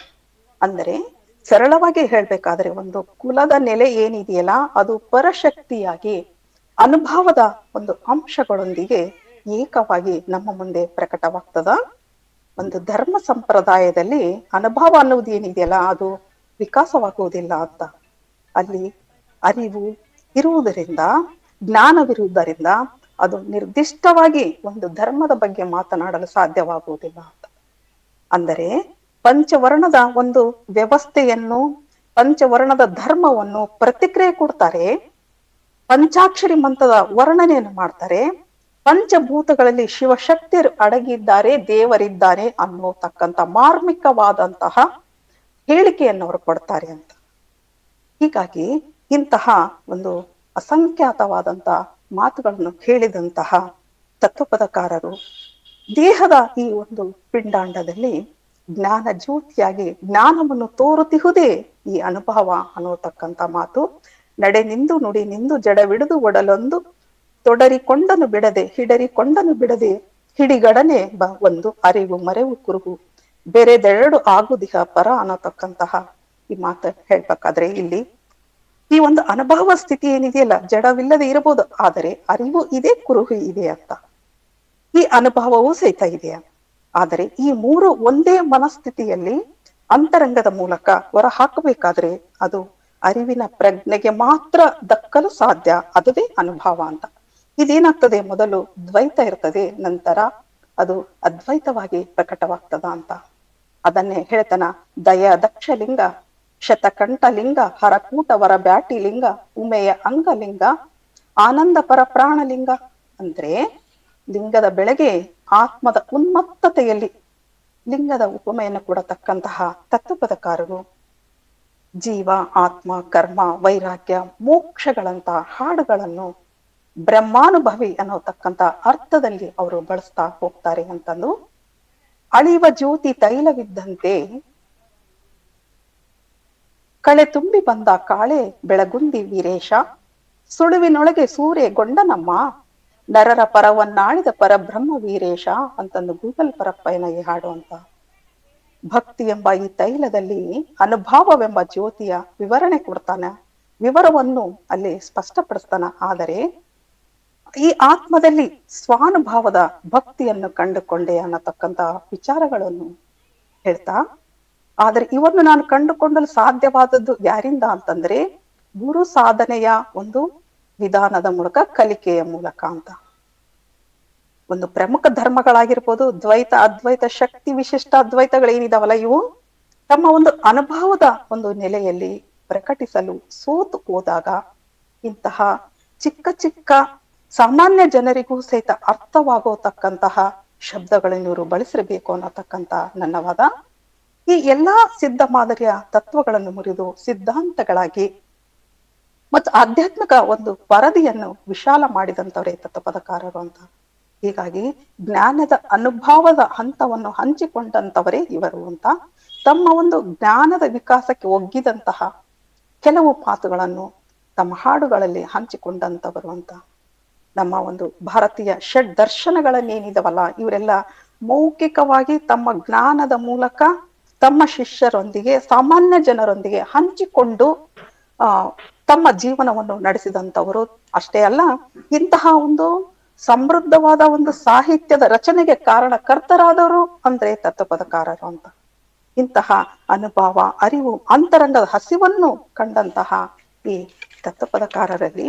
ಅಂದರೆ ಸರಳವಾಗಿ ಹೇಳ್ಬೇಕಾದ್ರೆ ಒಂದು ಕುಲದ ನೆಲೆ ಏನಿದೆಯಲ್ಲ ಅದು ಪರಶಕ್ತಿಯಾಗಿ ಅನುಭವದ ಒಂದು ಅಂಶಗಳೊಂದಿಗೆ ಏಕವಾಗಿ ನಮ್ಮ ಮುಂದೆ ಪ್ರಕಟವಾಗ್ತದ ಒಂದು ಧರ್ಮ ಸಂಪ್ರದಾಯದಲ್ಲಿ ಅನುಭವ ಅನ್ನೋದು ಏನಿದೆಯಲ್ಲ ಅದು ವಿಕಾಸವಾಗುವುದಿಲ್ಲ ಅಂತ ಅಲ್ಲಿ ಅರಿವು ಇರುವುದರಿಂದ ಜ್ಞಾನವಿರುವುದರಿಂದ ಅದು ನಿರ್ದಿಷ್ಟವಾಗಿ ಒಂದು ಧರ್ಮದ ಬಗ್ಗೆ ಮಾತನಾಡಲು ಸಾಧ್ಯವಾಗುವುದಿಲ್ಲ ಅಂತ ಅಂದರೆ ಪಂಚವರ್ಣದ ಒಂದು ವ್ಯವಸ್ಥೆಯನ್ನು ಪಂಚವರ್ಣದ ಧರ್ಮವನ್ನು ಪ್ರತಿಕ್ರಿಯೆ ಕೊಡ್ತಾರೆ ಪಂಚಾಕ್ಷರಿ ಮಂತ್ರದ ವರ್ಣನೆಯನ್ನು ಮಾಡ್ತಾರೆ ಪಂಚಭೂತಗಳಲ್ಲಿ ಶಿವಶಕ್ತಿಯರು ಅಡಗಿದ್ದಾರೆ ದೇವರಿದ್ದಾರೆ ಅನ್ನೋತಕ್ಕಂತ ಮಾರ್ಮಿಕವಾದಂತಹ ಹೇಳಿಕೆಯನ್ನು ಅವರು ಕೊಡ್ತಾರೆ ಅಂತ ಹೀಗಾಗಿ ಇಂತಹ ಒಂದು ಅಸಂಖ್ಯಾತವಾದಂತ ಮಾತುಗಳನ್ನು ಹೇಳಿದಂತಹ ತತ್ವಪದಕಾರರು ದೇಹದ ಈ ಒಂದು ಪಿಂಡಾಂಡದಲ್ಲಿ ಜ್ಞಾನ ಜ್ಯೋತಿಯಾಗಿ ಜ್ಞಾನವನ್ನು ತೋರುತ್ತಿಹುದೇ ಈ ಅನುಭವ ಅನ್ನೋತಕ್ಕಂತ ಮಾತು ನಡೆ ನಿಂದು ನುಡಿ ನಿಂದು ಜಡವಿಡಿದು ಒಡಲೊಂದು ತೊಡರಿಕೊಂಡನು ಬಿಡದೆ ಹಿಡರಿಕೊಂಡನು ಬಿಡದೆ ಹಿಡಿಗಡನೆ ಬ ಒಂದು ಅರಿವು ಮರೆವು ಕುರುಹು ಬೇರೆದೆರಡು ಆಗುದಿಹ ಪರ ಅನ್ನತಕ್ಕಂತಹ ಈ ಮಾತು ಹೇಳ್ಬೇಕಾದ್ರೆ ಇಲ್ಲಿ ಈ ಒಂದು ಅನುಭವ ಸ್ಥಿತಿ ಏನಿದೆಯಲ್ಲ ಜಡವಿಲ್ಲದೆ ಇರಬಹುದು ಆದರೆ ಅರಿವು ಇದೆ ಕುರುಹು ಇದೆ ಅಂತ ಈ ಅನುಭವವೂ ಸಹಿತ ಇದೆ ಆದರೆ ಈ ಮೂರು ಒಂದೇ ಮನಸ್ಥಿತಿಯಲ್ಲಿ ಅಂತರಂಗದ ಮೂಲಕ ಹೊರ ಹಾಕಬೇಕಾದ್ರೆ ಅದು ಅರಿವಿನ ಪ್ರಜ್ಞೆಗೆ ಮಾತ್ರ ದಕ್ಕಲು ಸಾಧ್ಯ ಅದುವೇ ಅನುಭವ ಅಂತ ಇದೇನಾಗ್ತದೆ ಮೊದಲು ದ್ವೈತ ಇರ್ತದೆ ನಂತರ ಅದು ಅದ್ವೈತವಾಗಿ ಪ್ರಕಟವಾಗ್ತದ ಅಂತ ಅದನ್ನೇ ಹೇಳ್ತಾನ ದಯ ದಕ್ಷಲಿಂಗ ಶತಕಂಠಲಿಂಗ ಹರಕೂಟ ವರ ಬ್ಯಾಟಿ ಲಿಂಗ ಉಮೆಯ ಅಂಗಲಿಂಗ ಆನಂದ ಪರ ಪ್ರಾಣಲಿಂಗ ಅಂದ್ರೆ ಲಿಂಗದ ಬೆಳೆಗೆ ಆತ್ಮದ ಉನ್ಮತ್ತತೆಯಲ್ಲಿ ಲಿಂಗದ ಉಪಮೆಯನ್ನು ಕೊಡತಕ್ಕಂತಹ ತತ್ವಪದಕಾರರು ಜೀವ ಆತ್ಮ ಕರ್ಮ ವೈರಾಗ್ಯ ಮೋಕ್ಷಗಳಂತ ಹಾಡುಗಳನ್ನು ಬ್ರಹ್ಮಾನುಭವಿ ಅನ್ನೋತಕ್ಕಂತ ಅರ್ಥದಲ್ಲಿ ಅವರು ಬಳಸ್ತಾ ಹೋಗ್ತಾರೆ ಅಂತಂದು ಅಳಿವ ಜ್ಯೋತಿ ತೈಲವಿದ್ದಂತೆ ಕಳೆ ತುಂಬಿ ಬಂದ ಕಾಳೆ ಬೆಳಗುಂದಿ ವೀರೇಶ ಸುಳುವಿನೊಳಗೆ ಸೂರ್ಯ ಗೊಂಡನಮ್ಮ ನರರ ಪರವನ್ನಾಳಿದ ಪರಬ್ರಹ್ಮ ವೀರೇಶ ಅಂತಂದು ಗೂಗಲ್ ಪರಪ್ಪಯ್ಯನ ಈ ಹಾಡು ಅಂತ ಭಕ್ತಿ ಎಂಬ ಈ ತೈಲದಲ್ಲಿ ಅನುಭಾವವೆಂಬ ಜ್ಯೋತಿಯ ವಿವರಣೆ ಕೊಡ್ತಾನ ವಿವರವನ್ನು ಅಲ್ಲಿ ಸ್ಪಷ್ಟಪಡಿಸ್ತಾನ ಆದರೆ ಈ ಆತ್ಮದಲ್ಲಿ ಸ್ವಾನುಭಾವದ ಭಕ್ತಿಯನ್ನು ಕಂಡುಕೊಂಡೆ ಅನ್ನತಕ್ಕಂತ ವಿಚಾರಗಳನ್ನು ಹೇಳ್ತಾ ಆದ್ರೆ ಇವನ್ನು ನಾನು ಕಂಡುಕೊಳ್ಳಲು ಸಾಧ್ಯವಾದದ್ದು ಯಾರಿಂದ ಅಂತಂದ್ರೆ ಗುರು ಸಾಧನೆಯ ಒಂದು ವಿಧಾನದ ಮೂಲಕ ಕಲಿಕೆಯ ಮೂಲಕ ಅಂತ ಒಂದು ಪ್ರಮುಖ ಧರ್ಮಗಳಾಗಿರ್ಬೋದು ದ್ವೈತ ಅದ್ವೈತ ಶಕ್ತಿ ವಿಶಿಷ್ಟ ಅದ್ವೈತಗಳೇನಿದಾವಲ್ಲ ಇವು ತಮ್ಮ ಒಂದು ಅನುಭವದ ಒಂದು ನೆಲೆಯಲ್ಲಿ ಪ್ರಕಟಿಸಲು ಸೋತು ಹೋದಾಗ ಇಂತಹ ಚಿಕ್ಕ ಚಿಕ್ಕ ಸಾಮಾನ್ಯ ಜನರಿಗೂ ಸಹಿತ ಅರ್ಥವಾಗೋತಕ್ಕಂತಹ ಶಬ್ದಗಳನ್ನು ಇವರು ಬಳಸಿರಬೇಕು ಅನ್ನತಕ್ಕಂತ ನನ್ನ ವಾದ ಈ ಎಲ್ಲಾ ಸಿದ್ಧ ಮಾದರಿಯ ತತ್ವಗಳನ್ನು ಮುರಿದು ಸಿದ್ಧಾಂತಗಳಾಗಿ ಮತ್ತು ಆಧ್ಯಾತ್ಮಿಕ ಒಂದು ಪರದಿಯನ್ನು ವಿಶಾಲ ಮಾಡಿದಂತವರೇ ತತ್ವಪದಕಾರರು ಅಂತ ಹೀಗಾಗಿ ಜ್ಞಾನದ ಅನುಭವದ ಹಂತವನ್ನು ಹಂಚಿಕೊಂಡಂತವರೇ ಇವರು ಅಂತ ತಮ್ಮ ಒಂದು ಜ್ಞಾನದ ವಿಕಾಸಕ್ಕೆ ಒಗ್ಗಿದಂತಹ ಕೆಲವು ಮಾತುಗಳನ್ನು ತಮ್ಮ ಹಾಡುಗಳಲ್ಲಿ ಹಂಚಿಕೊಂಡಂತವರು ಅಂತ ನಮ್ಮ ಒಂದು ಭಾರತೀಯ ಷಡ್ ದರ್ಶನಗಳನ್ನೇನಿದವಲ್ಲ ಇವರೆಲ್ಲ ಮೌಖಿಕವಾಗಿ ತಮ್ಮ ಜ್ಞಾನದ ಮೂಲಕ ತಮ್ಮ ಶಿಷ್ಯರೊಂದಿಗೆ ಸಾಮಾನ್ಯ ಜನರೊಂದಿಗೆ ಹಂಚಿಕೊಂಡು ಆ ತಮ್ಮ ಜೀವನವನ್ನು ನಡೆಸಿದಂತವರು ಅಷ್ಟೇ ಅಲ್ಲ ಇಂತಹ ಒಂದು ಸಮೃದ್ಧವಾದ ಒಂದು ಸಾಹಿತ್ಯದ ರಚನೆಗೆ ಕಾರಣಕರ್ತರಾದವರು ಅಂದ್ರೆ ತತ್ವಪದಕಾರರು ಅಂತ ಇಂತಹ ಅನುಭವ ಅರಿವು ಅಂತರಂಗದ ಹಸಿವನ್ನು ಕಂಡಂತಹ ಈ ತತ್ವಪದಕಾರರಲ್ಲಿ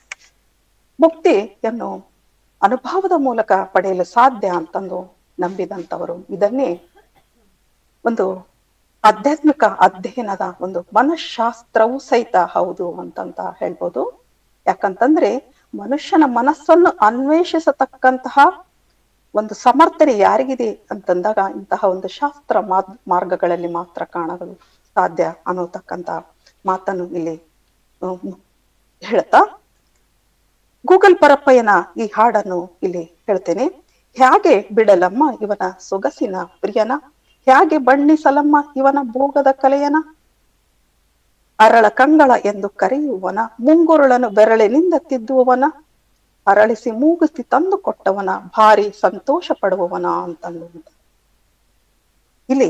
ಮುಕ್ತಿಯನ್ನು ಅನುಭವದ ಮೂಲಕ ಪಡೆಯಲು ಸಾಧ್ಯ ಅಂತಂದು ನಂಬಿದಂತವರು ಇದನ್ನೇ ಒಂದು ಆಧ್ಯಾತ್ಮಿಕ ಅಧ್ಯಯನದ ಒಂದು ಮನಃಶಾಸ್ತ್ರವೂ ಸಹಿತ ಹೌದು ಅಂತಂತ ಹೇಳ್ಬೋದು ಯಾಕಂತಂದ್ರೆ ಮನುಷ್ಯನ ಮನಸ್ಸನ್ನು ಅನ್ವೇಷಿಸತಕ್ಕಂತಹ ಒಂದು ಸಮರ್ಥನೆ ಯಾರಿಗಿದೆ ಅಂತಂದಾಗ ಇಂತಹ ಒಂದು ಶಾಸ್ತ್ರ ಮಾರ್ಗಗಳಲ್ಲಿ ಮಾತ್ರ ಕಾಣಲು ಸಾಧ್ಯ ಅನ್ನೋತಕ್ಕಂತ ಮಾತನ್ನು ಇಲ್ಲಿ ಹೇಳ್ತಾ ಗೂಗಲ್ ಪರಪ್ಪಯ್ಯನ ಈ ಹಾಡನ್ನು ಇಲ್ಲಿ ಹೇಳ್ತೇನೆ ಹೇಗೆ ಬಿಡಲಮ್ಮ ಇವನ ಸೊಗಸಿನ ಪ್ರಿಯನ ಹೇಗೆ ಬಣ್ಣಿಸಲಮ್ಮ ಇವನ ಭೋಗದ ಕಲೆಯನ ಅರಳ ಕಂಗಳ ಎಂದು ಕರೆಯುವನ ಮುಂಗುರುಳನು ಬೆರಳಿನಿಂದ ತಿದ್ದುವವನ ಅರಳಿಸಿ ಮೂಗುತಿ ತಂದು ಕೊಟ್ಟವನ ಭಾರಿ ಸಂತೋಷ ಪಡುವವನ ಅಂತಂದು ಇಲ್ಲಿ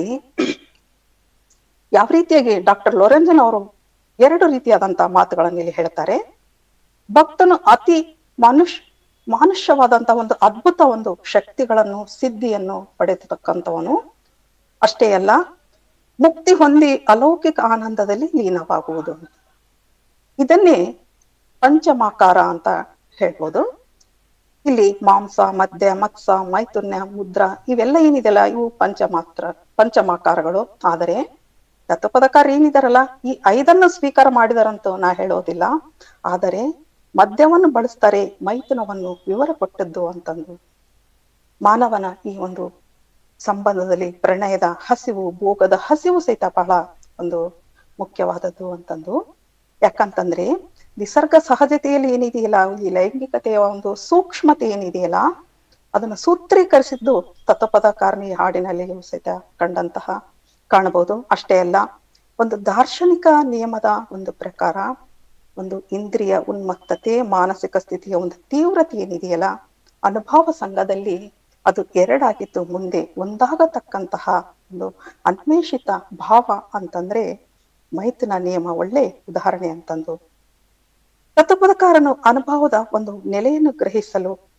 ಯಾವ ರೀತಿಯಾಗಿ ಡಾಕ್ಟರ್ ಲೋರೆಂಜನ್ ಅವರು ಎರಡು ರೀತಿಯಾದಂತಹ ಮಾತುಗಳನ್ನು ಇಲ್ಲಿ ಹೇಳ್ತಾರೆ ಭಕ್ತನು ಅತಿ ಮನುಷ್ಯ ಮಾನುಷ್ಯವಾದಂತಹ ಒಂದು ಅದ್ಭುತ ಒಂದು ಶಕ್ತಿಗಳನ್ನು ಸಿದ್ಧಿಯನ್ನು ಪಡೆದತಕ್ಕಂಥವನು ಅಷ್ಟೇ ಅಲ್ಲ ಮುಕ್ತಿ ಹೊಂದಿ ಅಲೌಕಿಕ ಆನಂದದಲ್ಲಿ ಲೀನವಾಗುವುದು ಇದನ್ನೇ ಪಂಚಮಾಕಾರ ಅಂತ ಹೇಳ್ಬೋದು ಇಲ್ಲಿ ಮಾಂಸ ಮದ್ಯ ಮತ್ಸ ಮೈಥುನ್ಯ ಮುದ್ರ ಇವೆಲ್ಲ ಏನಿದೆಲ್ಲ ಇವು ಪಂಚಮಾತ್ರ ಪಂಚಮಾಕಾರಗಳು ಆದರೆ ತತ್ವಪದಕಾರ ಏನಿದಾರಲ್ಲ ಈ ಐದನ್ನು ಸ್ವೀಕಾರ ಮಾಡಿದಾರಂತೂ ನಾ ಹೇಳೋದಿಲ್ಲ ಆದರೆ ಮದ್ಯವನ್ನು ಬಳಸ್ತಾರೆ ಮೈಥುನವನ್ನು ವಿವರ ಕೊಟ್ಟದ್ದು ಅಂತಂದು ಮಾನವನ ಈ ಒಂದು ಸಂಬಂಧದಲ್ಲಿ ಪ್ರಣಯದ ಹಸಿವು ಭೋಗದ ಹಸಿವು ಸಹಿತ ಬಹಳ ಒಂದು ಮುಖ್ಯವಾದದ್ದು ಅಂತಂದು ಯಾಕಂತಂದ್ರೆ ನಿಸರ್ಗ ಸಹಜತೆಯಲ್ಲಿ ಏನಿದೆಯಲ್ಲ ಈ ಲೈಂಗಿಕತೆಯ ಒಂದು ಸೂಕ್ಷ್ಮತೆ ಏನಿದೆಯಲ್ಲ ಅದನ್ನು ಸೂತ್ರೀಕರಿಸಿದ್ದು ತತ್ವಪದಕಾರಣಿ ಹಾಡಿನಲ್ಲಿಯೂ ಸಹಿತ ಕಂಡಂತಹ ಕಾಣಬಹುದು ಅಷ್ಟೇ ಅಲ್ಲ ಒಂದು ದಾರ್ಶನಿಕ ನಿಯಮದ ಒಂದು ಪ್ರಕಾರ ಒಂದು ಇಂದ್ರಿಯ ಉನ್ಮತ್ತತೆ ಮಾನಸಿಕ ಸ್ಥಿತಿಯ ಒಂದು ತೀವ್ರತೆ ಏನಿದೆಯಲ್ಲ ಅನುಭವ ಸಂಘದಲ್ಲಿ ಅದು ಎರಡಾಗಿದ್ದು ಮುಂದೆ ಒಂದಾಗತಕ್ಕಂತಹ ಒಂದು ಅನ್ವೇಷಿತ ಭಾವ ಅಂತಂದ್ರೆ ಮೈಥುನ ನಿಯಮ ಒಳ್ಳೆ ಉದಾಹರಣೆ ಅಂತಂದು ತತ್ವಪದಕಾರನು ಅನುಭವದ ಒಂದು ನೆಲೆಯನ್ನು ಗ್ರಹಿಸಲು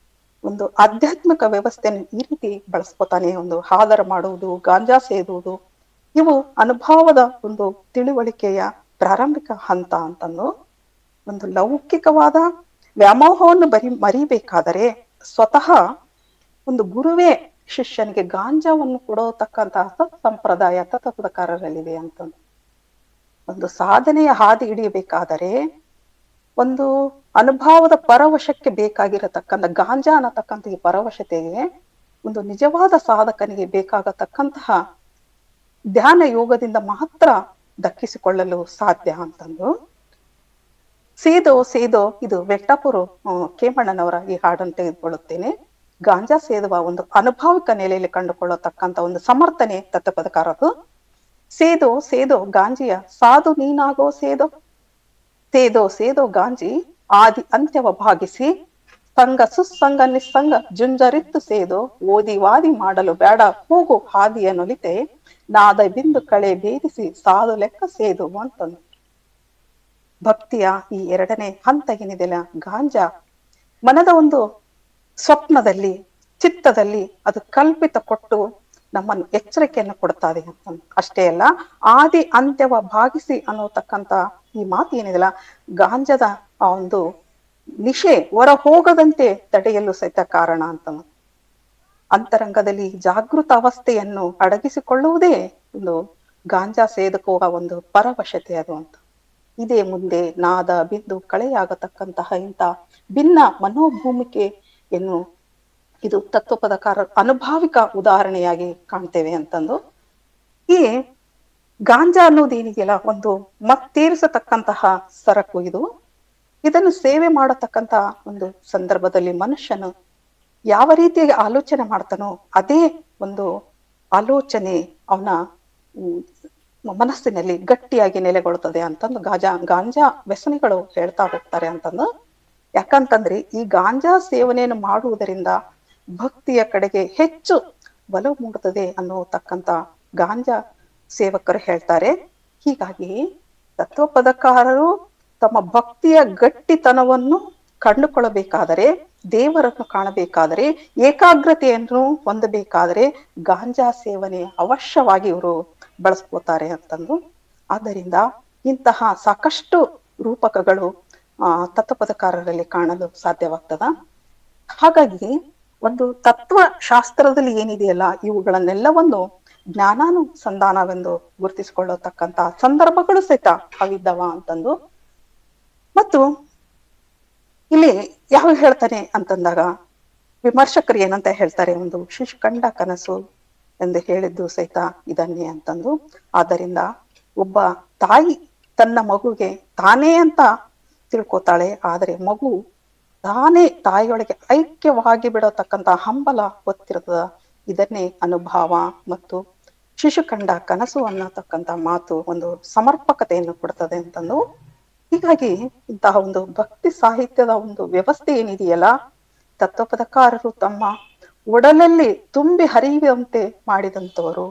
ಒಂದು ಆಧ್ಯಾತ್ಮಿಕ ವ್ಯವಸ್ಥೆಯನ್ನು ಈ ರೀತಿ ಬಳಸ್ಕೊತಾನೆ ಒಂದು ಆದರ ಮಾಡುವುದು ಗಾಂಜಾ ಸೇದುವುದು ಇವು ಅನುಭವದ ಒಂದು ತಿಳುವಳಿಕೆಯ ಪ್ರಾರಂಭಿಕ ಹಂತ ಅಂತಂದು ಒಂದು ಲೌಕಿಕವಾದ ವ್ಯಾಮೋಹವನ್ನು ಬರಿ ಮರಿಬೇಕಾದರೆ ಸ್ವತಃ ಒಂದು ಗುರುವೇ ಶಿಷ್ಯನಿಗೆ ಗಾಂಜಾವನ್ನು ಕೊಡತಕ್ಕಂತಹ ಸತ್ ಸಂಪ್ರದಾಯ ತತ್ವಕಾರರಲ್ಲಿದೆ ಅಂತಂದು ಒಂದು ಸಾಧನೆಯ ಹಾದಿ ಹಿಡಿಯಬೇಕಾದರೆ ಒಂದು ಅನುಭವದ ಪರವಶಕ್ಕೆ ಬೇಕಾಗಿರತಕ್ಕಂಥ ಗಾಂಜಾ ಅನ್ನತಕ್ಕಂಥ ಈ ಪರವಶತೆಗೆ ಒಂದು ನಿಜವಾದ ಸಾಧಕನಿಗೆ ಬೇಕಾಗತಕ್ಕಂತಹ ಧ್ಯಾನ ಯೋಗದಿಂದ ಮಾತ್ರ ದಕ್ಕಿಸಿಕೊಳ್ಳಲು ಸಾಧ್ಯ ಅಂತಂದು ಸೇದೋ ಸೇದೋ ಇದು ವೆಟ್ಟಪುರು ಕೇಮಣ್ಣನವರ ಈ ಹಾಡನ್ನು ತೆಗೆದುಕೊಳ್ಳುತ್ತೇನೆ ಗಾಂಜಾ ಸೇದುವ ಒಂದು ಅನುಭಾವಿಕ ನೆಲೆಯಲ್ಲಿ ಕಂಡುಕೊಳ್ಳತಕ್ಕಂತ ಒಂದು ಸಮರ್ಥನೆ ತತ್ವಪದಕಾರರು ಸೇದೋ ಸೇದೋ ಗಾಂಜಿಯ ಸಾಧು ನೀನಾಗೋ ಸೇದೋ ಸೇದೋ ಸೇದೋ ಗಾಂಜಿ ಆದಿ ಅಂತ್ಯವ ಭಾಗಿಸಿ ಸಂಗ ಸುಸ್ಸಂಗ ನಿಸ್ಸಂಗ ಜುಂಜರಿತ್ತು ಸೇದೋ ಓದಿ ವಾದಿ ಮಾಡಲು ಬೇಡ ಹೋಗು ಹಾದಿಯ ನುಲಿತೆ ನಾದ ಬಿಂದು ಕಳೆ ಭೇದಿಸಿ ಸಾಧು ಲೆಕ್ಕ ಸೇದು ಅಂತಂದು ಭಕ್ತಿಯ ಈ ಎರಡನೇ ಹಂತ ಏನಿದೆಯಲ್ಲ ಗಾಂಜಾ ಮನದ ಒಂದು ಸ್ವಪ್ನದಲ್ಲಿ ಚಿತ್ತದಲ್ಲಿ ಅದು ಕಲ್ಪಿತ ಕೊಟ್ಟು ನಮ್ಮನ್ನು ಎಚ್ಚರಿಕೆಯನ್ನು ಕೊಡ್ತಾರೆ ಅಂತ ಅಷ್ಟೇ ಅಲ್ಲ ಆದಿ ಅಂತ್ಯವ ಭಾಗಿಸಿ ಅನ್ನೋತಕ್ಕಂತ ಈ ಮಾತು ಏನಿದೆಯಲ್ಲ ಗಾಂಜದ ಆ ಒಂದು ನಿಶೆ ಹೊರ ಹೋಗದಂತೆ ತಡೆಯಲು ಸಹಿತ ಕಾರಣ ಅಂತ ಅಂತರಂಗದಲ್ಲಿ ಜಾಗೃತ ಅವಸ್ಥೆಯನ್ನು ಅಡಗಿಸಿಕೊಳ್ಳುವುದೇ ಒಂದು ಗಾಂಜಾ ಸೇದಕುವ ಒಂದು ಪರವಶತೆ ಅದು ಅಂತ ಇದೇ ಮುಂದೆ ನಾದ ಬಿಂದು ಕಳೆಯಾಗತಕ್ಕಂತಹ ಇಂಥ ಭಿನ್ನ ಮನೋಭೂಮಿಕೆಯನ್ನು ಇದು ತತ್ವಪದಕಾರ ಅನುಭಾವಿಕ ಉದಾಹರಣೆಯಾಗಿ ಕಾಣ್ತೇವೆ ಅಂತಂದು ಈ ಗಾಂಜಾ ಅನ್ನೋದೇನಿದೆಯಲ್ಲ ಒಂದು ಮತ್ತೇರಿಸತಕ್ಕಂತಹ ಸರಕು ಇದು ಇದನ್ನು ಸೇವೆ ಮಾಡತಕ್ಕಂತಹ ಒಂದು ಸಂದರ್ಭದಲ್ಲಿ ಮನುಷ್ಯನು ಯಾವ ರೀತಿಯಾಗಿ ಆಲೋಚನೆ ಮಾಡ್ತಾನೋ ಅದೇ ಒಂದು ಆಲೋಚನೆ ಅವನ ಮನಸ್ಸಿನಲ್ಲಿ ಗಟ್ಟಿಯಾಗಿ ನೆಲೆಗೊಳ್ಳುತ್ತದೆ ಅಂತಂದು ಗಾಂಜಾ ಗಾಂಜಾ ವ್ಯಸನಿಗಳು ಹೇಳ್ತಾ ಹೋಗ್ತಾರೆ ಅಂತಂದು ಯಾಕಂತಂದ್ರೆ ಈ ಗಾಂಜಾ ಸೇವನೆಯನ್ನು ಮಾಡುವುದರಿಂದ ಭಕ್ತಿಯ ಕಡೆಗೆ ಹೆಚ್ಚು ಒಲವು ಮೂಡುತ್ತದೆ ಅನ್ನೋತಕ್ಕಂತ ಗಾಂಜಾ ಸೇವಕರು ಹೇಳ್ತಾರೆ ಹೀಗಾಗಿ ತತ್ವಪದಕಾರರು ತಮ್ಮ ಭಕ್ತಿಯ ಗಟ್ಟಿತನವನ್ನು ಕಂಡುಕೊಳ್ಳಬೇಕಾದರೆ ದೇವರನ್ನು ಕಾಣಬೇಕಾದರೆ ಏಕಾಗ್ರತೆಯನ್ನು ಹೊಂದಬೇಕಾದರೆ ಗಾಂಜಾ ಸೇವನೆ ಅವಶ್ಯವಾಗಿ ಇವರು ಬಳಸ್ಕೋತಾರೆ ಅಂತಂದು ಆದ್ದರಿಂದ ಇಂತಹ ಸಾಕಷ್ಟು ರೂಪಕಗಳು ಆ ತತ್ವಪದಕಾರರಲ್ಲಿ ಕಾಣಲು ಸಾಧ್ಯವಾಗ್ತದ ಹಾಗಾಗಿ ಒಂದು ತತ್ವ ಶಾಸ್ತ್ರದಲ್ಲಿ ಏನಿದೆಯಲ್ಲ ಇವುಗಳನ್ನೆಲ್ಲವನ್ನು ಜ್ಞಾನಾನುಸಂಧಾನವೆಂದು ಗುರುತಿಸಿಕೊಳ್ಳತಕ್ಕಂತ ಸಂದರ್ಭಗಳು ಸಹಿತ ಅವಿದ್ದವ ಅಂತಂದು ಮತ್ತು ಇಲ್ಲಿ ಯಾವ ಹೇಳ್ತಾನೆ ಅಂತಂದಾಗ ವಿಮರ್ಶಕರು ಏನಂತ ಹೇಳ್ತಾರೆ ಒಂದು ಶಿಶು ಕಂಡ ಕನಸು ಎಂದು ಹೇಳಿದ್ದು ಸಹಿತ ಇದನ್ನೇ ಅಂತಂದು ಆದ್ದರಿಂದ ಒಬ್ಬ ತಾಯಿ ತನ್ನ ಮಗುಗೆ ತಾನೇ ಅಂತ ತಿಳ್ಕೊತಾಳೆ ಆದರೆ ಮಗು ತಾನೇ ತಾಯಿಯೊಳಗೆ ಐಕ್ಯವಾಗಿ ಬಿಡತಕ್ಕಂತ ಹಂಬಲ ಗೊತ್ತಿರ್ತದ ಇದನ್ನೇ ಅನುಭವ ಮತ್ತು ಶಿಶು ಕಂಡ ಕನಸು ಅನ್ನತಕ್ಕಂತ ಮಾತು ಒಂದು ಸಮರ್ಪಕತೆಯನ್ನು ಕೊಡ್ತದೆ ಅಂತಂದು ಹೀಗಾಗಿ ಇಂತಹ ಒಂದು ಭಕ್ತಿ ಸಾಹಿತ್ಯದ ಒಂದು ವ್ಯವಸ್ಥೆ ಏನಿದೆಯಲ್ಲ ತತ್ವಪದಕಾರರು ತಮ್ಮ ಒಡಲಲ್ಲಿ ತುಂಬಿ ಹರಿಯುವಂತೆ ಮಾಡಿದಂತವರು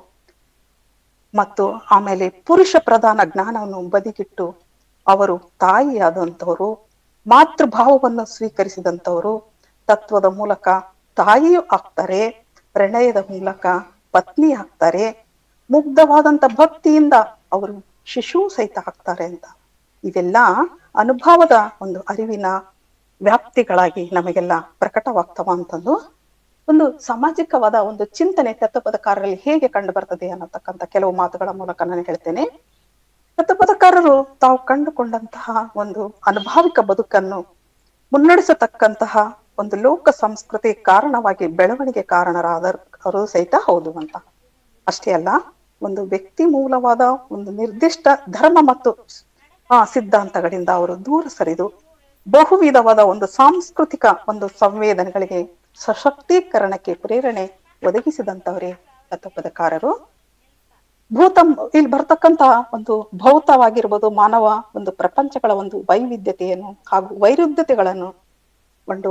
ಮತ್ತು ಆಮೇಲೆ ಪುರುಷ ಪ್ರಧಾನ ಜ್ಞಾನವನ್ನು ಬದಿಗಿಟ್ಟು ಅವರು ತಾಯಿಯಾದಂಥವರು ಮಾತೃಭಾವವನ್ನು ಸ್ವೀಕರಿಸಿದಂಥವರು ತತ್ವದ ಮೂಲಕ ತಾಯಿಯೂ ಆಗ್ತಾರೆ ಪ್ರಣಯದ ಮೂಲಕ ಪತ್ನಿ ಆಗ್ತಾರೆ ಮುಗ್ಧವಾದಂತ ಭಕ್ತಿಯಿಂದ ಅವರು ಶಿಶು ಸಹಿತ ಆಗ್ತಾರೆ ಅಂತ ಇದೆಲ್ಲ ಅನುಭವದ ಒಂದು ಅರಿವಿನ ವ್ಯಾಪ್ತಿಗಳಾಗಿ ನಮಗೆಲ್ಲ ಪ್ರಕಟವಾಗ್ತವ ಅಂತಂದು ಒಂದು ಸಾಮಾಜಿಕವಾದ ಒಂದು ಚಿಂತನೆ ತತ್ವಪದಕಾರರಲ್ಲಿ ಹೇಗೆ ಕಂಡು ಬರ್ತದೆ ಅನ್ನತಕ್ಕಂಥ ಕೆಲವು ಮಾತುಗಳ ಮೂಲಕ ನಾನು ಹೇಳ್ತೇನೆ ತತ್ವಪದಕಾರರು ತಾವು ಕಂಡುಕೊಂಡಂತಹ ಒಂದು ಅನುಭಾವಿಕ ಬದುಕನ್ನು ಮುನ್ನಡೆಸತಕ್ಕಂತಹ ಒಂದು ಲೋಕ ಸಂಸ್ಕೃತಿ ಕಾರಣವಾಗಿ ಬೆಳವಣಿಗೆ ಕಾರಣರಾದರು ಸಹಿತ ಹೌದು ಅಂತ ಅಷ್ಟೇ ಅಲ್ಲ ಒಂದು ವ್ಯಕ್ತಿ ಮೂಲವಾದ ಒಂದು ನಿರ್ದಿಷ್ಟ ಧರ್ಮ ಮತ್ತು ಆ ಸಿದ್ಧಾಂತಗಳಿಂದ ಅವರು ದೂರ ಸರಿದು ಬಹುವಿಧವಾದ ಒಂದು ಸಾಂಸ್ಕೃತಿಕ ಒಂದು ಸಂವೇದನೆಗಳಿಗೆ ಸಶಕ್ತೀಕರಣಕ್ಕೆ ಪ್ರೇರಣೆ ಒದಗಿಸಿದಂತವರೇ ತತ್ವಪದಕಾರರು ಭೂತ ಇಲ್ಲಿ ಬರ್ತಕ್ಕಂತ ಒಂದು ಭೌತವಾಗಿರ್ಬೋದು ಮಾನವ ಒಂದು ಪ್ರಪಂಚಗಳ ಒಂದು ವೈವಿಧ್ಯತೆಯನ್ನು ಹಾಗೂ ವೈರುಧ್ಯತೆಗಳನ್ನು ಒಂದು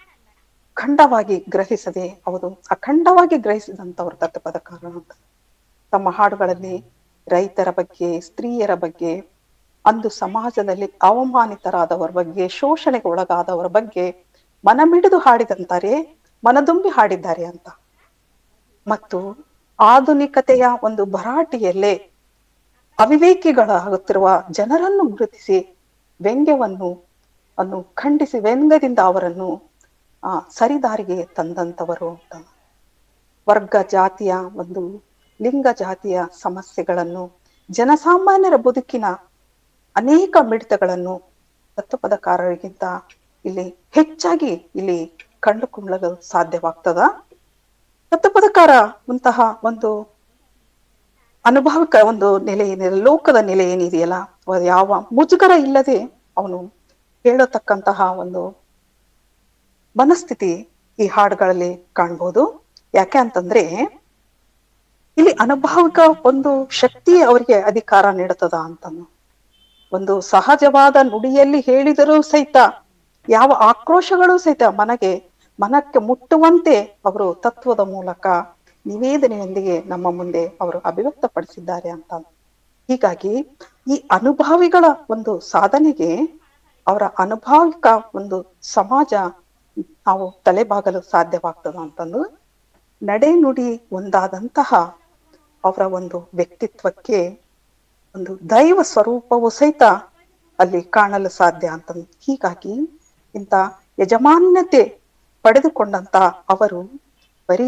ಖಂಡವಾಗಿ ಗ್ರಹಿಸದೆ ಅವರು ಅಖಂಡವಾಗಿ ಗ್ರಹಿಸಿದಂತವ್ರು ತತ್ವಪದಕಾರರು ಅಂತ ತಮ್ಮ ಹಾಡುಗಳಲ್ಲಿ ರೈತರ ಬಗ್ಗೆ ಸ್ತ್ರೀಯರ ಬಗ್ಗೆ ಅಂದು ಸಮಾಜದಲ್ಲಿ ಅವಮಾನಿತರಾದವರ ಬಗ್ಗೆ ಶೋಷಣೆಗೆ ಒಳಗಾದವರ ಬಗ್ಗೆ ಮನಮಿಡಿದು ಹಾಡಿದಂತಾರೆ ಮನದುಂಬಿ ಹಾಡಿದ್ದಾರೆ ಅಂತ ಮತ್ತು ಆಧುನಿಕತೆಯ ಒಂದು ಭರಾಟೆಯಲ್ಲೇ ಅವಿವೇಕಿಗಳಾಗುತ್ತಿರುವ ಜನರನ್ನು ಗುರುತಿಸಿ ವ್ಯಂಗ್ಯವನ್ನು ಅನ್ನು ಖಂಡಿಸಿ ವ್ಯಂಗ್ಯದಿಂದ ಅವರನ್ನು ಆ ಸರಿದಾರಿಗೆ ತಂದಂತವರು ಅಂತ ವರ್ಗ ಜಾತಿಯ ಒಂದು ಲಿಂಗ ಜಾತಿಯ ಸಮಸ್ಯೆಗಳನ್ನು ಜನಸಾಮಾನ್ಯರ ಬದುಕಿನ ಅನೇಕ ಮಿಡಿತಗಳನ್ನು ತತ್ವಪದಕಾರರಿಗಿಂತ ಇಲ್ಲಿ ಹೆಚ್ಚಾಗಿ ಇಲ್ಲಿ ಕಂಡುಕೊಳ್ಳಲು ಸಾಧ್ಯವಾಗ್ತದ ತತ್ವಪದಕಾರ ಅಂತಹ ಒಂದು ಅನುಭವಿಕ ಒಂದು ನೆಲೆ ಏನಿದೆ ಲೋಕದ ನೆಲೆ ಏನಿದೆಯಲ್ಲ ಅದು ಯಾವ ಮುಜುಗರ ಇಲ್ಲದೆ ಅವನು ಹೇಳತಕ್ಕಂತಹ ಒಂದು ಮನಸ್ಥಿತಿ ಈ ಹಾಡುಗಳಲ್ಲಿ ಕಾಣ್ಬೋದು ಯಾಕೆ ಅಂತಂದ್ರೆ ಇಲ್ಲಿ ಅನುಭವಿಕ ಒಂದು ಶಕ್ತಿ ಅವರಿಗೆ ಅಧಿಕಾರ ನೀಡುತ್ತದ ಅಂತಂದು ಒಂದು ಸಹಜವಾದ ನುಡಿಯಲ್ಲಿ ಹೇಳಿದರೂ ಸಹಿತ ಯಾವ ಆಕ್ರೋಶಗಳು ಸಹಿತ ಮನಗೆ ಮನಕ್ಕೆ ಮುಟ್ಟುವಂತೆ ಅವರು ತತ್ವದ ಮೂಲಕ ನಿವೇದನೆಯೊಂದಿಗೆ ನಮ್ಮ ಮುಂದೆ ಅವರು ಅಭಿವ್ಯಕ್ತಪಡಿಸಿದ್ದಾರೆ ಅಂತ ಹೀಗಾಗಿ ಈ ಅನುಭವಿಗಳ ಒಂದು ಸಾಧನೆಗೆ ಅವರ ಅನುಭಾವಿಕ ಒಂದು ಸಮಾಜ ನಾವು ತಲೆಬಾಗಲು ಸಾಧ್ಯವಾಗ್ತದ ಅಂತಂದು ನಡೆ ನುಡಿ ಒಂದಾದಂತಹ ಅವರ ಒಂದು ವ್ಯಕ್ತಿತ್ವಕ್ಕೆ ಒಂದು ದೈವ ಸ್ವರೂಪವು ಸಹಿತ ಅಲ್ಲಿ ಕಾಣಲು ಸಾಧ್ಯ ಅಂತ ಹೀಗಾಗಿ ಇಂಥ ಯಜಮಾನ್ಯತೆ ಪಡೆದುಕೊಂಡಂತ ಅವರು ಬರೀ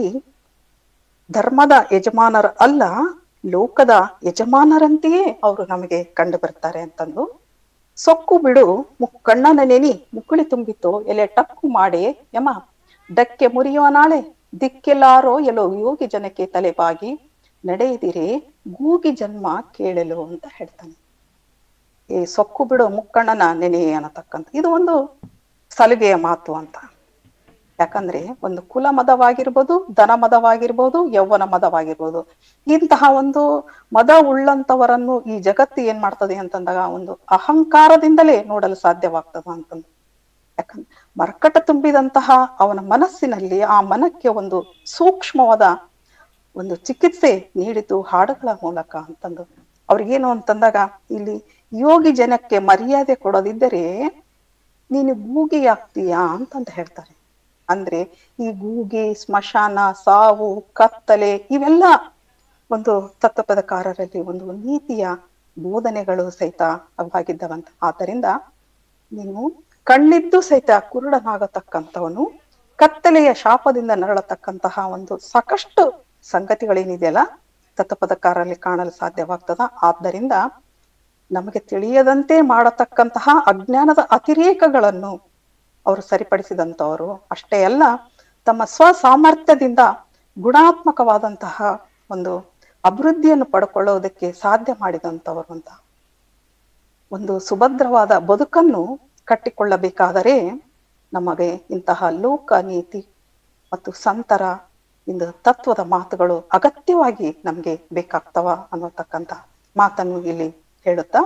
ಧರ್ಮದ ಯಜಮಾನರ ಅಲ್ಲ ಲೋಕದ ಯಜಮಾನರಂತೆಯೇ ಅವರು ನಮಗೆ ಕಂಡು ಬರ್ತಾರೆ ಅಂತಂದು ಸೊಕ್ಕು ಬಿಡು ಮುಕ್ ಕಣ್ಣನ ನೆನಿ ಮುಕ್ಕುಳಿ ತುಂಬಿತು ಎಲೆ ಟಕ್ಕು ಮಾಡಿ ಯಮ ಡಕ್ಕೆ ಮುರಿಯುವ ನಾಳೆ ದಿಕ್ಕೆಲಾರೋ ಎಲ್ಲೋ ಯೋಗಿ ಜನಕ್ಕೆ ತಲೆಬಾಗಿ ನಡೆಯದಿರಿ ಗೂಗಿ ಜನ್ಮ ಕೇಳಲು ಅಂತ ಹೇಳ್ತಾನೆ ಈ ಸೊಕ್ಕು ಬಿಡು ಮುಕ್ಕಣ್ಣನ ನೆನೆ ಅನ್ನತಕ್ಕಂಥ ಇದು ಒಂದು ಸಲುಗೆಯ ಮಾತು ಅಂತ ಯಾಕಂದ್ರೆ ಒಂದು ಕುಲ ಮದವಾಗಿರ್ಬೋದು ಧನ ಮದವಾಗಿರ್ಬೋದು ಯೌವನ ಮದವಾಗಿರ್ಬೋದು ಇಂತಹ ಒಂದು ಮದ ಉಳ್ಳಂತವರನ್ನು ಈ ಜಗತ್ತು ಏನ್ ಮಾಡ್ತದೆ ಅಂತಂದಾಗ ಒಂದು ಅಹಂಕಾರದಿಂದಲೇ ನೋಡಲು ಸಾಧ್ಯವಾಗ್ತದ ಅಂತಂದು ಯಾಕಂದ್ರೆ ಮರ್ಕಟ ತುಂಬಿದಂತಹ ಅವನ ಮನಸ್ಸಿನಲ್ಲಿ ಆ ಮನಕ್ಕೆ ಒಂದು ಸೂಕ್ಷ್ಮವಾದ ಒಂದು ಚಿಕಿತ್ಸೆ ನೀಡಿತು ಹಾಡುಗಳ ಮೂಲಕ ಅಂತಂದು ಅವ್ರಿಗೇನು ಅಂತಂದಾಗ ಇಲ್ಲಿ ಯೋಗಿ ಜನಕ್ಕೆ ಮರ್ಯಾದೆ ಕೊಡೋದಿದ್ದರೆ ನೀನು ಗೂಗಿ ಆಗ್ತೀಯಾ ಅಂತಂತ ಹೇಳ್ತಾರೆ ಅಂದ್ರೆ ಈ ಗೂಗಿ ಸ್ಮಶಾನ ಸಾವು ಕತ್ತಲೆ ಇವೆಲ್ಲ ಒಂದು ತತ್ವಪದಕಾರರಲ್ಲಿ ಒಂದು ನೀತಿಯ ಬೋಧನೆಗಳು ಸಹಿತ ಅವಾಗಿದ್ದವಂತ ಆದ್ದರಿಂದ ನೀನು ಕಣ್ಣಿದ್ದು ಸಹಿತ ಕುರುಡನಾಗತಕ್ಕಂಥವನು ಕತ್ತಲೆಯ ಶಾಪದಿಂದ ನರಳತಕ್ಕಂತಹ ಒಂದು ಸಾಕಷ್ಟು ಸಂಗತಿಗಳೇನಿದೆಯಲ್ಲ ತತ್ವಪದಕಾರರಲ್ಲಿ ಕಾಣಲು ಸಾಧ್ಯವಾಗ್ತದ ಆದ್ದರಿಂದ ನಮಗೆ ತಿಳಿಯದಂತೆ ಮಾಡತಕ್ಕಂತಹ ಅಜ್ಞಾನದ ಅತಿರೇಕಗಳನ್ನು ಅವರು ಸರಿಪಡಿಸಿದಂತವರು ಅಷ್ಟೇ ಅಲ್ಲ ತಮ್ಮ ಸ್ವ ಸಾಮರ್ಥ್ಯದಿಂದ ಗುಣಾತ್ಮಕವಾದಂತಹ ಒಂದು ಅಭಿವೃದ್ಧಿಯನ್ನು ಪಡ್ಕೊಳ್ಳೋದಕ್ಕೆ ಸಾಧ್ಯ ಮಾಡಿದಂತವರು ಅಂತ ಒಂದು ಸುಭದ್ರವಾದ ಬದುಕನ್ನು ಕಟ್ಟಿಕೊಳ್ಳಬೇಕಾದರೆ ನಮಗೆ ಇಂತಹ ಲೋಕ ನೀತಿ ಮತ್ತು ಸಂತರ ಇಂದು ತತ್ವದ ಮಾತುಗಳು ಅಗತ್ಯವಾಗಿ ನಮ್ಗೆ ಬೇಕಾಗ್ತವ ಅನ್ನೋತಕ್ಕಂತ ಮಾತನ್ನು ಇಲ್ಲಿ ಹೇಳುತ್ತಾ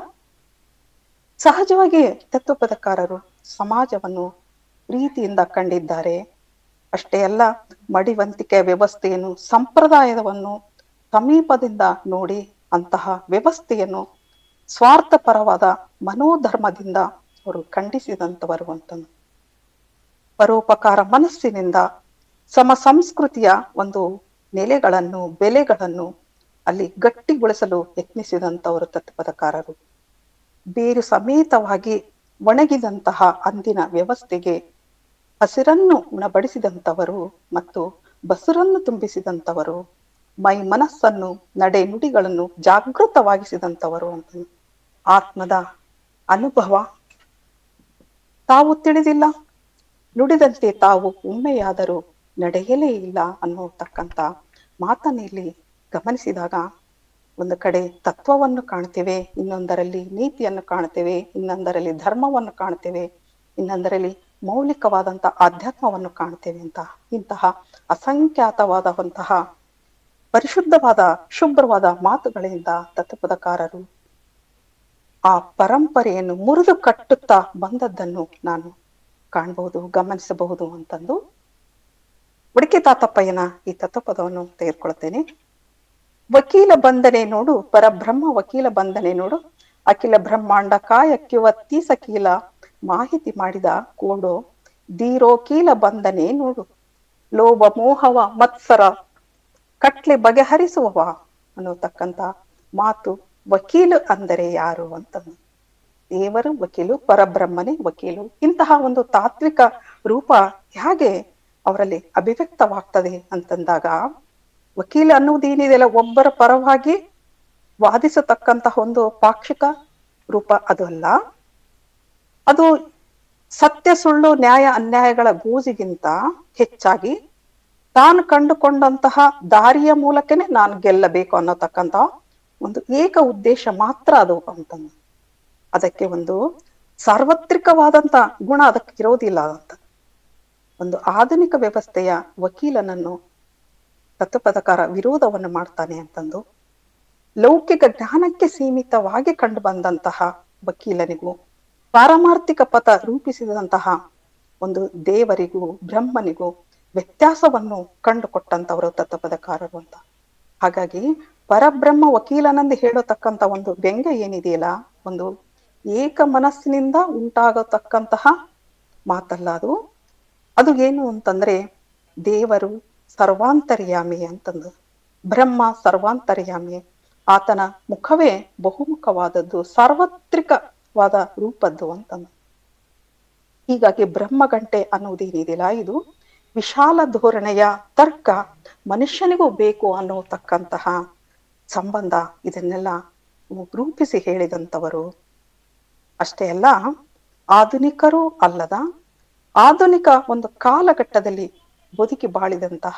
ಸಹಜವಾಗಿ ತತ್ವಪದಕಾರರು ಸಮಾಜವನ್ನು ಪ್ರೀತಿಯಿಂದ ಕಂಡಿದ್ದಾರೆ ಅಷ್ಟೇ ಅಲ್ಲ ಮಡಿವಂತಿಕೆ ವ್ಯವಸ್ಥೆಯನ್ನು ಸಂಪ್ರದಾಯವನ್ನು ಸಮೀಪದಿಂದ ನೋಡಿ ಅಂತಹ ವ್ಯವಸ್ಥೆಯನ್ನು ಸ್ವಾರ್ಥಪರವಾದ ಮನೋಧರ್ಮದಿಂದ ಅವರು ಖಂಡಿಸಿದಂತವರು ಅಂತ ಪರೋಪಕಾರ ಮನಸ್ಸಿನಿಂದ ಸಮ ಸಂಸ್ಕೃತಿಯ ಒಂದು ನೆಲೆಗಳನ್ನು ಬೆಲೆಗಳನ್ನು ಅಲ್ಲಿ ಗಟ್ಟಿಗೊಳಿಸಲು ಯತ್ನಿಸಿದಂತವರು ತತ್ವಪದಕಾರರು ಬೇರು ಸಮೇತವಾಗಿ ಒಣಗಿದಂತಹ ಅಂದಿನ ವ್ಯವಸ್ಥೆಗೆ ಹಸಿರನ್ನು ಉಣಬಡಿಸಿದಂತವರು ಮತ್ತು ಬಸುರನ್ನು ತುಂಬಿಸಿದಂತವರು ಮೈ ಮನಸ್ಸನ್ನು ನಡೆ ನುಡಿಗಳನ್ನು ಜಾಗೃತವಾಗಿಸಿದಂತವರು ಅಂತ ಆತ್ಮದ ಅನುಭವ ತಾವು ತಿಳಿದಿಲ್ಲ ನುಡಿದಂತೆ ತಾವು ಒಮ್ಮೆಯಾದರೂ ನಡೆಯಲೇ ಇಲ್ಲ ಅನ್ನೋತಕ್ಕಂತ ಮಾತನ್ನ ಇಲ್ಲಿ ಗಮನಿಸಿದಾಗ ಒಂದು ಕಡೆ ತತ್ವವನ್ನು ಕಾಣ್ತೇವೆ ಇನ್ನೊಂದರಲ್ಲಿ ನೀತಿಯನ್ನು ಕಾಣ್ತೇವೆ ಇನ್ನೊಂದರಲ್ಲಿ ಧರ್ಮವನ್ನು ಕಾಣ್ತೇವೆ ಇನ್ನೊಂದರಲ್ಲಿ ಮೌಲಿಕವಾದಂತ ಆಧ್ಯಾತ್ಮವನ್ನು ಕಾಣ್ತೇವೆ ಅಂತ ಇಂತಹ ಅಸಂಖ್ಯಾತವಾದಂತಹ ಪರಿಶುದ್ಧವಾದ ಶುಭ್ರವಾದ ಮಾತುಗಳಿಂದ ತತ್ವಪದಕಾರರು ಆ ಪರಂಪರೆಯನ್ನು ಮುರಿದು ಕಟ್ಟುತ್ತಾ ಬಂದದ್ದನ್ನು ನಾನು ಕಾಣಬಹುದು ಗಮನಿಸಬಹುದು ಅಂತಂದು ಉಡಿಕೆ ತಾತಪ್ಪಯ್ಯನ ಈ ತತ್ವಪದವನ್ನು ತೆಗೆದುಕೊಳ್ತೇನೆ ವಕೀಲ ಬಂಧನೆ ನೋಡು ಪರಬ್ರಹ್ಮ ವಕೀಲ ಬಂಧನೆ ನೋಡು ಅಖಿಲ ಬ್ರಹ್ಮಾಂಡ ಕಾಯಕ್ಕೆ ಒತ್ತಿ ಸಕೀಲ ಮಾಹಿತಿ ಮಾಡಿದ ಕೋಡು ದೀರೋಕೀಲ ಬಂಧನೆ ನೋಡು ಲೋಭ ಮೋಹವ ಮತ್ಸರ ಕಟ್ಲೆ ಬಗೆಹರಿಸುವವ ಅನ್ನೋತಕ್ಕಂತ ಮಾತು ವಕೀಲು ಅಂದರೆ ಯಾರು ಅಂತ ದೇವರು ವಕೀಲು ಪರಬ್ರಹ್ಮನೇ ವಕೀಲು ಇಂತಹ ಒಂದು ತಾತ್ವಿಕ ರೂಪ ಹೇಗೆ ಅವರಲ್ಲಿ ಅಭಿವ್ಯಕ್ತವಾಗ್ತದೆ ಅಂತಂದಾಗ ವಕೀಲ ಅನ್ನುವುದೇನಿದೆಯಲ್ಲ ಒಬ್ಬರ ಪರವಾಗಿ ವಾದಿಸತಕ್ಕಂತಹ ಒಂದು ಪಾಕ್ಷಿಕ ರೂಪ ಅದು ಅಲ್ಲ ಅದು ಸತ್ಯ ಸುಳ್ಳು ನ್ಯಾಯ ಅನ್ಯಾಯಗಳ ಗೂಜಿಗಿಂತ ಹೆಚ್ಚಾಗಿ ತಾನು ಕಂಡುಕೊಂಡಂತಹ ದಾರಿಯ ಮೂಲಕನೇ ನಾನು ಗೆಲ್ಲಬೇಕು ಅನ್ನೋತಕ್ಕಂತ ಒಂದು ಏಕ ಉದ್ದೇಶ ಮಾತ್ರ ಅದು ಅಂತಂದು ಅದಕ್ಕೆ ಒಂದು ಸಾರ್ವತ್ರಿಕವಾದಂತ ಗುಣ ಅದಕ್ಕೆ ಇರೋದಿಲ್ಲ ಅಂತ ಒಂದು ಆಧುನಿಕ ವ್ಯವಸ್ಥೆಯ ವಕೀಲನನ್ನು ತತ್ವಪದಕಾರ ವಿರೋಧವನ್ನು ಮಾಡ್ತಾನೆ ಅಂತಂದು ಲೌಕಿಕ ಜ್ಞಾನಕ್ಕೆ ಸೀಮಿತವಾಗಿ ಕಂಡು ಬಂದಂತಹ ವಕೀಲನಿಗೂ ಪಾರಮಾರ್ಥಿಕ ಪಥ ರೂಪಿಸಿದಂತಹ ಒಂದು ದೇವರಿಗೂ ಬ್ರಹ್ಮನಿಗೂ ವ್ಯತ್ಯಾಸವನ್ನು ಕಂಡುಕೊಟ್ಟಂತವರು ತತ್ವಪದಕಾರರು ಅಂತ ಹಾಗಾಗಿ ಪರಬ್ರಹ್ಮ ವಕೀಲನಂದು ಹೇಳತಕ್ಕಂತ ಒಂದು ವ್ಯಂಗ್ಯ ಏನಿದೆಯಲ್ಲ ಒಂದು ಏಕ ಮನಸ್ಸಿನಿಂದ ಉಂಟಾಗತಕ್ಕಂತಹ ಮಾತಲ್ಲ ಅದು ಅದು ಏನು ಅಂತಂದ್ರೆ ದೇವರು ಸರ್ವಾಂತರ್ಯಾಮಿ ಅಂತಂದು ಬ್ರಹ್ಮ ಸರ್ವಾಂತರ್ಯಾಮಿ ಆತನ ಮುಖವೇ ಬಹುಮುಖವಾದದ್ದು ಸಾರ್ವತ್ರಿಕವಾದ ರೂಪದ್ದು ಅಂತಂದು ಹೀಗಾಗಿ ಬ್ರಹ್ಮಗಂಟೆ ಅನ್ನುವುದೇನಿದೆಯಲ್ಲ ಇದು ವಿಶಾಲ ಧೋರಣೆಯ ತರ್ಕ ಮನುಷ್ಯನಿಗೂ ಬೇಕು ಅನ್ನೋತಕ್ಕಂತಹ ಸಂಬಂಧ ಇದನ್ನೆಲ್ಲ ರೂಪಿಸಿ ಹೇಳಿದಂಥವರು ಅಷ್ಟೇ ಅಲ್ಲ ಆಧುನಿಕರೂ ಅಲ್ಲದ ಆಧುನಿಕ ಒಂದು ಕಾಲಘಟ್ಟದಲ್ಲಿ ಬದುಕಿ ಬಾಳಿದಂತಹ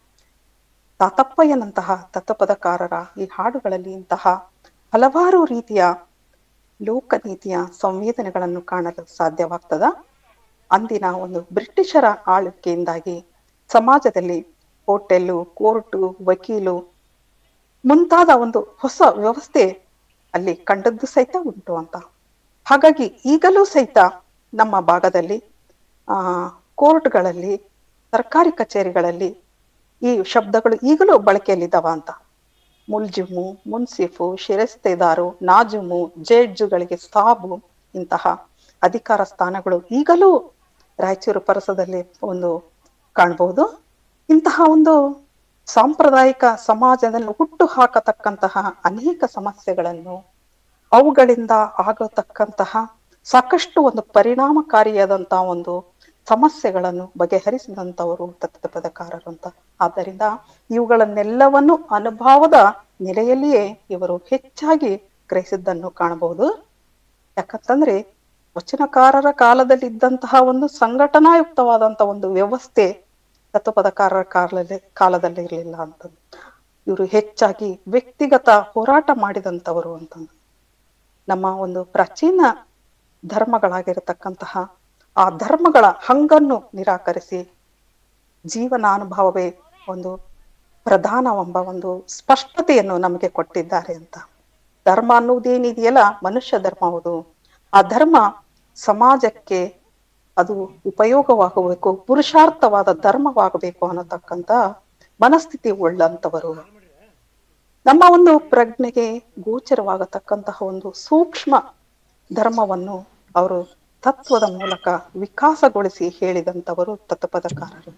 ತಾತಪ್ಪಯ್ಯನಂತಹ ತತ್ವಪದಕಾರರ ಈ ಹಾಡುಗಳಲ್ಲಿ ಇಂತಹ ಹಲವಾರು ರೀತಿಯ ಲೋಕನೀತಿಯ ಸಂವೇದನೆಗಳನ್ನು ಕಾಣಲು ಸಾಧ್ಯವಾಗ್ತದ ಅಂದಿನ ಒಂದು ಬ್ರಿಟಿಷರ ಆಳ್ವಿಕೆಯಿಂದಾಗಿ ಸಮಾಜದಲ್ಲಿ ಹೋಟೆಲ್ಲು ಕೋರ್ಟು ವಕೀಲು ಮುಂತಾದ ಒಂದು ಹೊಸ ವ್ಯವಸ್ಥೆ ಅಲ್ಲಿ ಕಂಡದ್ದು ಸಹಿತ ಉಂಟು ಅಂತ ಹಾಗಾಗಿ ಈಗಲೂ ಸಹಿತ ನಮ್ಮ ಭಾಗದಲ್ಲಿ ಆ ಕೋರ್ಟ್ಗಳಲ್ಲಿ ಸರ್ಕಾರಿ ಕಚೇರಿಗಳಲ್ಲಿ ಈ ಶಬ್ದಗಳು ಈಗಲೂ ಬಳಕೆಯಲ್ಲಿದ್ದಾವ ಅಂತ ಮುಲ್ಜಿಮು ಮುನ್ಸಿಫು ಶಿರಸ್ತೆದಾರು ನಾಜುಮು ಜಡ್ಜುಗಳಿಗೆ ಸಾಬು ಇಂತಹ ಅಧಿಕಾರ ಸ್ಥಾನಗಳು ಈಗಲೂ ರಾಯಚೂರು ಪರಸದಲ್ಲಿ ಒಂದು ಕಾಣಬಹುದು ಇಂತಹ ಒಂದು ಸಾಂಪ್ರದಾಯಿಕ ಸಮಾಜದಲ್ಲಿ ಹುಟ್ಟು ಹಾಕತಕ್ಕಂತಹ ಅನೇಕ ಸಮಸ್ಯೆಗಳನ್ನು ಅವುಗಳಿಂದ ಆಗತಕ್ಕಂತಹ ಸಾಕಷ್ಟು ಒಂದು ಪರಿಣಾಮಕಾರಿಯಾದಂತಹ ಒಂದು ಸಮಸ್ಯೆಗಳನ್ನು ಬಗೆಹರಿಸಿದಂತವರು ತತ್ವಪದಕಾರರು ಅಂತ ಆದ್ದರಿಂದ ಇವುಗಳನ್ನೆಲ್ಲವನ್ನು ಅನುಭವದ ನೆಲೆಯಲ್ಲಿಯೇ ಇವರು ಹೆಚ್ಚಾಗಿ ಗ್ರಹಿಸಿದ್ದನ್ನು ಕಾಣಬಹುದು ಯಾಕಂತಂದ್ರೆ ವಚನಕಾರರ ಕಾಲದಲ್ಲಿ ಇದ್ದಂತಹ ಒಂದು ಸಂಘಟನಾಯುಕ್ತವಾದಂತಹ ಒಂದು ವ್ಯವಸ್ಥೆ ತತ್ವಪದಕಾರರ ಕಾಲದಲ್ಲಿ ಕಾಲದಲ್ಲಿ ಇರಲಿಲ್ಲ ಅಂತ ಇವರು ಹೆಚ್ಚಾಗಿ ವ್ಯಕ್ತಿಗತ ಹೋರಾಟ ಮಾಡಿದಂಥವರು ಅಂತ ನಮ್ಮ ಒಂದು ಪ್ರಾಚೀನ ಧರ್ಮಗಳಾಗಿರತಕ್ಕಂತಹ ಆ ಧರ್ಮಗಳ ಹಂಗನ್ನು ನಿರಾಕರಿಸಿ ಜೀವನಾನುಭವವೇ ಒಂದು ಪ್ರಧಾನವೆಂಬ ಒಂದು ಸ್ಪಷ್ಟತೆಯನ್ನು ನಮಗೆ ಕೊಟ್ಟಿದ್ದಾರೆ ಅಂತ ಧರ್ಮ ಅನ್ನುವುದೇನಿದೆಯಲ್ಲ ಮನುಷ್ಯ ಧರ್ಮ ಹೌದು ಆ ಧರ್ಮ ಸಮಾಜಕ್ಕೆ ಅದು ಉಪಯೋಗವಾಗಬೇಕು ಪುರುಷಾರ್ಥವಾದ ಧರ್ಮವಾಗಬೇಕು ಅನ್ನತಕ್ಕಂತ ಮನಸ್ಥಿತಿ ಉಳ್ಳಂತವರು ನಮ್ಮ ಒಂದು ಪ್ರಜ್ಞೆಗೆ ಗೋಚರವಾಗತಕ್ಕಂತಹ ಒಂದು ಸೂಕ್ಷ್ಮ ಧರ್ಮವನ್ನು ಅವರು ತತ್ವದ ಮೂಲಕ ವಿಕಾಸಗೊಳಿಸಿ ಹೇಳಿದಂತವರು ತತ್ವಪದಕಾರರು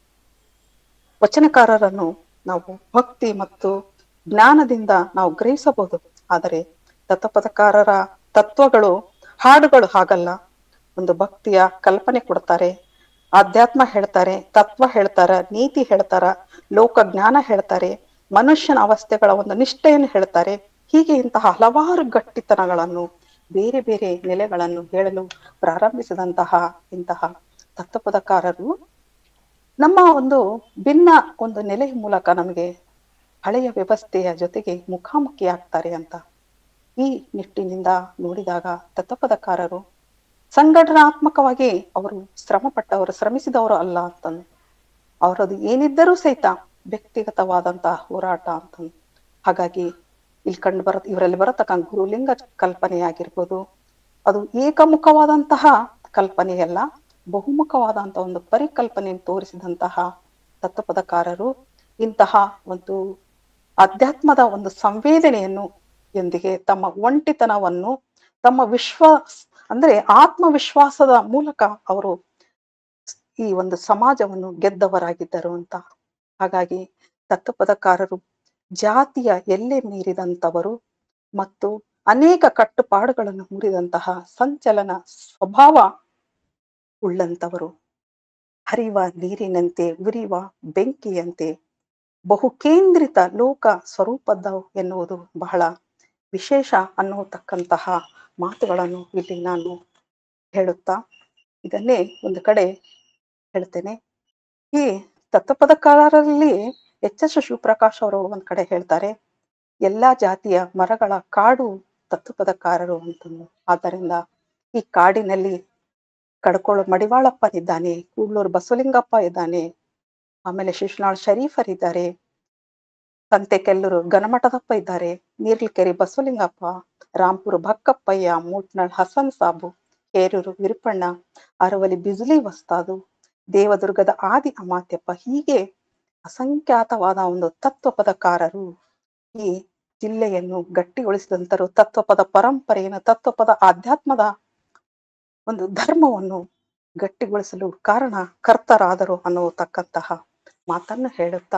ವಚನಕಾರರನ್ನು ನಾವು ಭಕ್ತಿ ಮತ್ತು ಜ್ಞಾನದಿಂದ ನಾವು ಗ್ರಹಿಸಬಹುದು ಆದರೆ ತತ್ವಪದಕಾರರ ತತ್ವಗಳು ಹಾಡುಗಳು ಹಾಗಲ್ಲ ಒಂದು ಭಕ್ತಿಯ ಕಲ್ಪನೆ ಕೊಡ್ತಾರೆ ಆಧ್ಯಾತ್ಮ ಹೇಳ್ತಾರೆ ತತ್ವ ಹೇಳ್ತಾರ ನೀತಿ ಹೇಳ್ತಾರ ಲೋಕ ಜ್ಞಾನ ಹೇಳ್ತಾರೆ ಮನುಷ್ಯನ ಅವಸ್ಥೆಗಳ ಒಂದು ನಿಷ್ಠೆಯನ್ನು ಹೇಳ್ತಾರೆ ಹೀಗೆ ಇಂತಹ ಹಲವಾರು ಗಟ್ಟಿತನಗಳನ್ನು ಬೇರೆ ಬೇರೆ ನೆಲೆಗಳನ್ನು ಹೇಳಲು ಪ್ರಾರಂಭಿಸಿದಂತಹ ಇಂತಹ ತತ್ವಪದಕಾರರು ನಮ್ಮ ಒಂದು ಭಿನ್ನ ಒಂದು ನೆಲೆಯ ಮೂಲಕ ನಮಗೆ ಹಳೆಯ ವ್ಯವಸ್ಥೆಯ ಜೊತೆಗೆ ಮುಖಾಮುಖಿ ಆಗ್ತಾರೆ ಅಂತ ಈ ನಿಟ್ಟಿನಿಂದ ನೋಡಿದಾಗ ತತ್ವಪದಕಾರರು ಸಂಘಟನಾತ್ಮಕವಾಗಿ ಅವರು ಶ್ರಮ ಪಟ್ಟವರು ಶ್ರಮಿಸಿದವರು ಅಲ್ಲ ಅಂತಂದು ಅವರದು ಏನಿದ್ದರೂ ಸಹಿತ ವ್ಯಕ್ತಿಗತವಾದಂತಹ ಹೋರಾಟ ಅಂತ ಹಾಗಾಗಿ ಇಲ್ಲಿ ಕಂಡು ಬರ ಇವರಲ್ಲಿ ಬರತಕ್ಕಂಥ ಗುರುಲಿಂಗ ಕಲ್ಪನೆಯಾಗಿರ್ಬೋದು ಅದು ಏಕಮುಖವಾದಂತಹ ಕಲ್ಪನೆಯಲ್ಲ ಬಹುಮುಖವಾದಂತಹ ಒಂದು ಪರಿಕಲ್ಪನೆಯನ್ನು ತೋರಿಸಿದಂತಹ ತತ್ವಪದಕಾರರು ಇಂತಹ ಒಂದು ಅಧ್ಯಾತ್ಮದ ಒಂದು ಸಂವೇದನೆಯನ್ನು ಎಂದಿಗೆ ತಮ್ಮ ಒಂಟಿತನವನ್ನು ತಮ್ಮ ವಿಶ್ವಾಸ ಅಂದ್ರೆ ಆತ್ಮವಿಶ್ವಾಸದ ಮೂಲಕ ಅವರು ಈ ಒಂದು ಸಮಾಜವನ್ನು ಗೆದ್ದವರಾಗಿದ್ದರು ಅಂತ ಹಾಗಾಗಿ ತತ್ವಪದಕಾರರು ಜಾತಿಯ ಎಲ್ಲೆ ಮೀರಿದಂತವರು ಮತ್ತು ಅನೇಕ ಕಟ್ಟುಪಾಡುಗಳನ್ನು ಮುರಿದಂತಹ ಸಂಚಲನ ಸ್ವಭಾವ ಉಳ್ಳಂತವರು ಹರಿವ ನೀರಿನಂತೆ ಉರಿವ ಬೆಂಕಿಯಂತೆ ಬಹುಕೇಂದ್ರಿತ ಲೋಕ ಸ್ವರೂಪದ ಎನ್ನುವುದು ಬಹಳ ವಿಶೇಷ ಅನ್ನತಕ್ಕಂತಹ ಮಾತುಗಳನ್ನು ಇಲ್ಲಿ ನಾನು ಹೇಳುತ್ತಾ ಇದನ್ನೇ ಒಂದು ಕಡೆ ಹೇಳ್ತೇನೆ ಈ ತತ್ವಪದಕಾರರಲ್ಲಿ ಎಚ್ ಎಸ್ ಶಿವಪ್ರಕಾಶ್ ಅವರು ಒಂದ್ ಕಡೆ ಹೇಳ್ತಾರೆ ಎಲ್ಲಾ ಜಾತಿಯ ಮರಗಳ ಕಾಡು ತತ್ವಪದಕಾರರು ಅಂತಂದು ಆದ್ದರಿಂದ ಈ ಕಾಡಿನಲ್ಲಿ ಕಡ್ಕೊಳ್ಳೋ ಮಡಿವಾಳಪ್ಪನಿದ್ದಾನೆ ಕೂಡ್ಲೂರು ಬಸವಲಿಂಗಪ್ಪ ಇದ್ದಾನೆ ಆಮೇಲೆ ಶಿಶುನಾಳ್ ಶರೀಫರಿದ್ದಾರೆ ಸಂತೆಕೆಲ್ಲೂರು ಗಣಮಠದಪ್ಪ ಇದ್ದಾರೆ ನೀರ್ಲಕೆರೆ ಬಸವಲಿಂಗಪ್ಪ ರಾಂಪುರ ಭಕ್ಕಪ್ಪಯ್ಯ ಮೂಟ್ನಾಳ್ ಹಸನ್ ಸಾಬು ಹೇರೂರು ವಿರುಪಣ್ಣ ಅರವಲಿ ಬಿಜುಲಿ ವಸ್ತಾದು ದೇವದುರ್ಗದ ಆದಿ ಅಮಾತ್ಯಪ್ಪ ಹೀಗೆ ಅಸಂಖ್ಯಾತವಾದ ಒಂದು ತತ್ವಪದಕಾರರು ಈ ಜಿಲ್ಲೆಯನ್ನು ಗಟ್ಟಿಗೊಳಿಸಿದಂತರು ತತ್ವಪದ ಪರಂಪರೆಯನ್ನು ತತ್ವಪದ ಆಧ್ಯಾತ್ಮದ ಒಂದು ಧರ್ಮವನ್ನು ಗಟ್ಟಿಗೊಳಿಸಲು ಕಾರಣ ಕರ್ತರಾದರು ಅನ್ನತಕ್ಕಂತಹ ಮಾತನ್ನು ಹೇಳುತ್ತಾ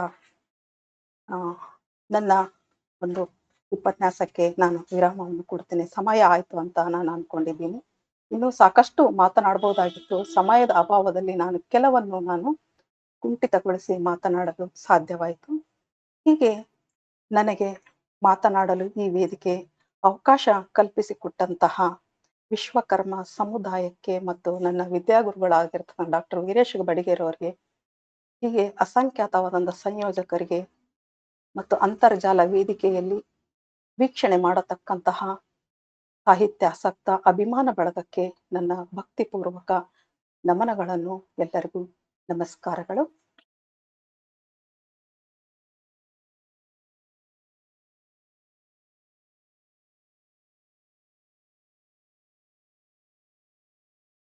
ಆ ನನ್ನ ಒಂದು ಉಪನ್ಯಾಸಕ್ಕೆ ನಾನು ವಿರಾಮವನ್ನು ಕೊಡ್ತೇನೆ ಸಮಯ ಆಯ್ತು ಅಂತ ನಾನು ಅನ್ಕೊಂಡಿದ್ದೀನಿ ಇನ್ನೂ ಸಾಕಷ್ಟು ಮಾತನಾಡಬಹುದಾಗಿತ್ತು ಸಮಯದ ಅಭಾವದಲ್ಲಿ ನಾನು ಕೆಲವನ್ನು ನಾನು ಕುಂಠಿತಗೊಳಿಸಿ ಮಾತನಾಡಲು ಸಾಧ್ಯವಾಯಿತು ಹೀಗೆ ನನಗೆ ಮಾತನಾಡಲು ಈ ವೇದಿಕೆ ಅವಕಾಶ ಕಲ್ಪಿಸಿಕೊಟ್ಟಂತಹ ವಿಶ್ವಕರ್ಮ ಸಮುದಾಯಕ್ಕೆ ಮತ್ತು ನನ್ನ ವಿದ್ಯಾಗುರುಗಳಾಗಿರ್ತಕ್ಕಂಥ ಡಾಕ್ಟರ್ ವೀರೇಶ್ ಬಡಿಗೇರವರಿಗೆ ಹೀಗೆ ಅಸಂಖ್ಯಾತವಾದಂಥ ಸಂಯೋಜಕರಿಗೆ ಮತ್ತು ಅಂತರ್ಜಾಲ ವೇದಿಕೆಯಲ್ಲಿ ವೀಕ್ಷಣೆ ಮಾಡತಕ್ಕಂತಹ ಸಾಹಿತ್ಯಾಸಕ್ತ ಅಭಿಮಾನ ಬಳಗಕ್ಕೆ ನನ್ನ ಭಕ್ತಿಪೂರ್ವಕ ನಮನಗಳನ್ನು ಎಲ್ಲರಿಗೂ ನಮಸ್ಕಾರಗಳು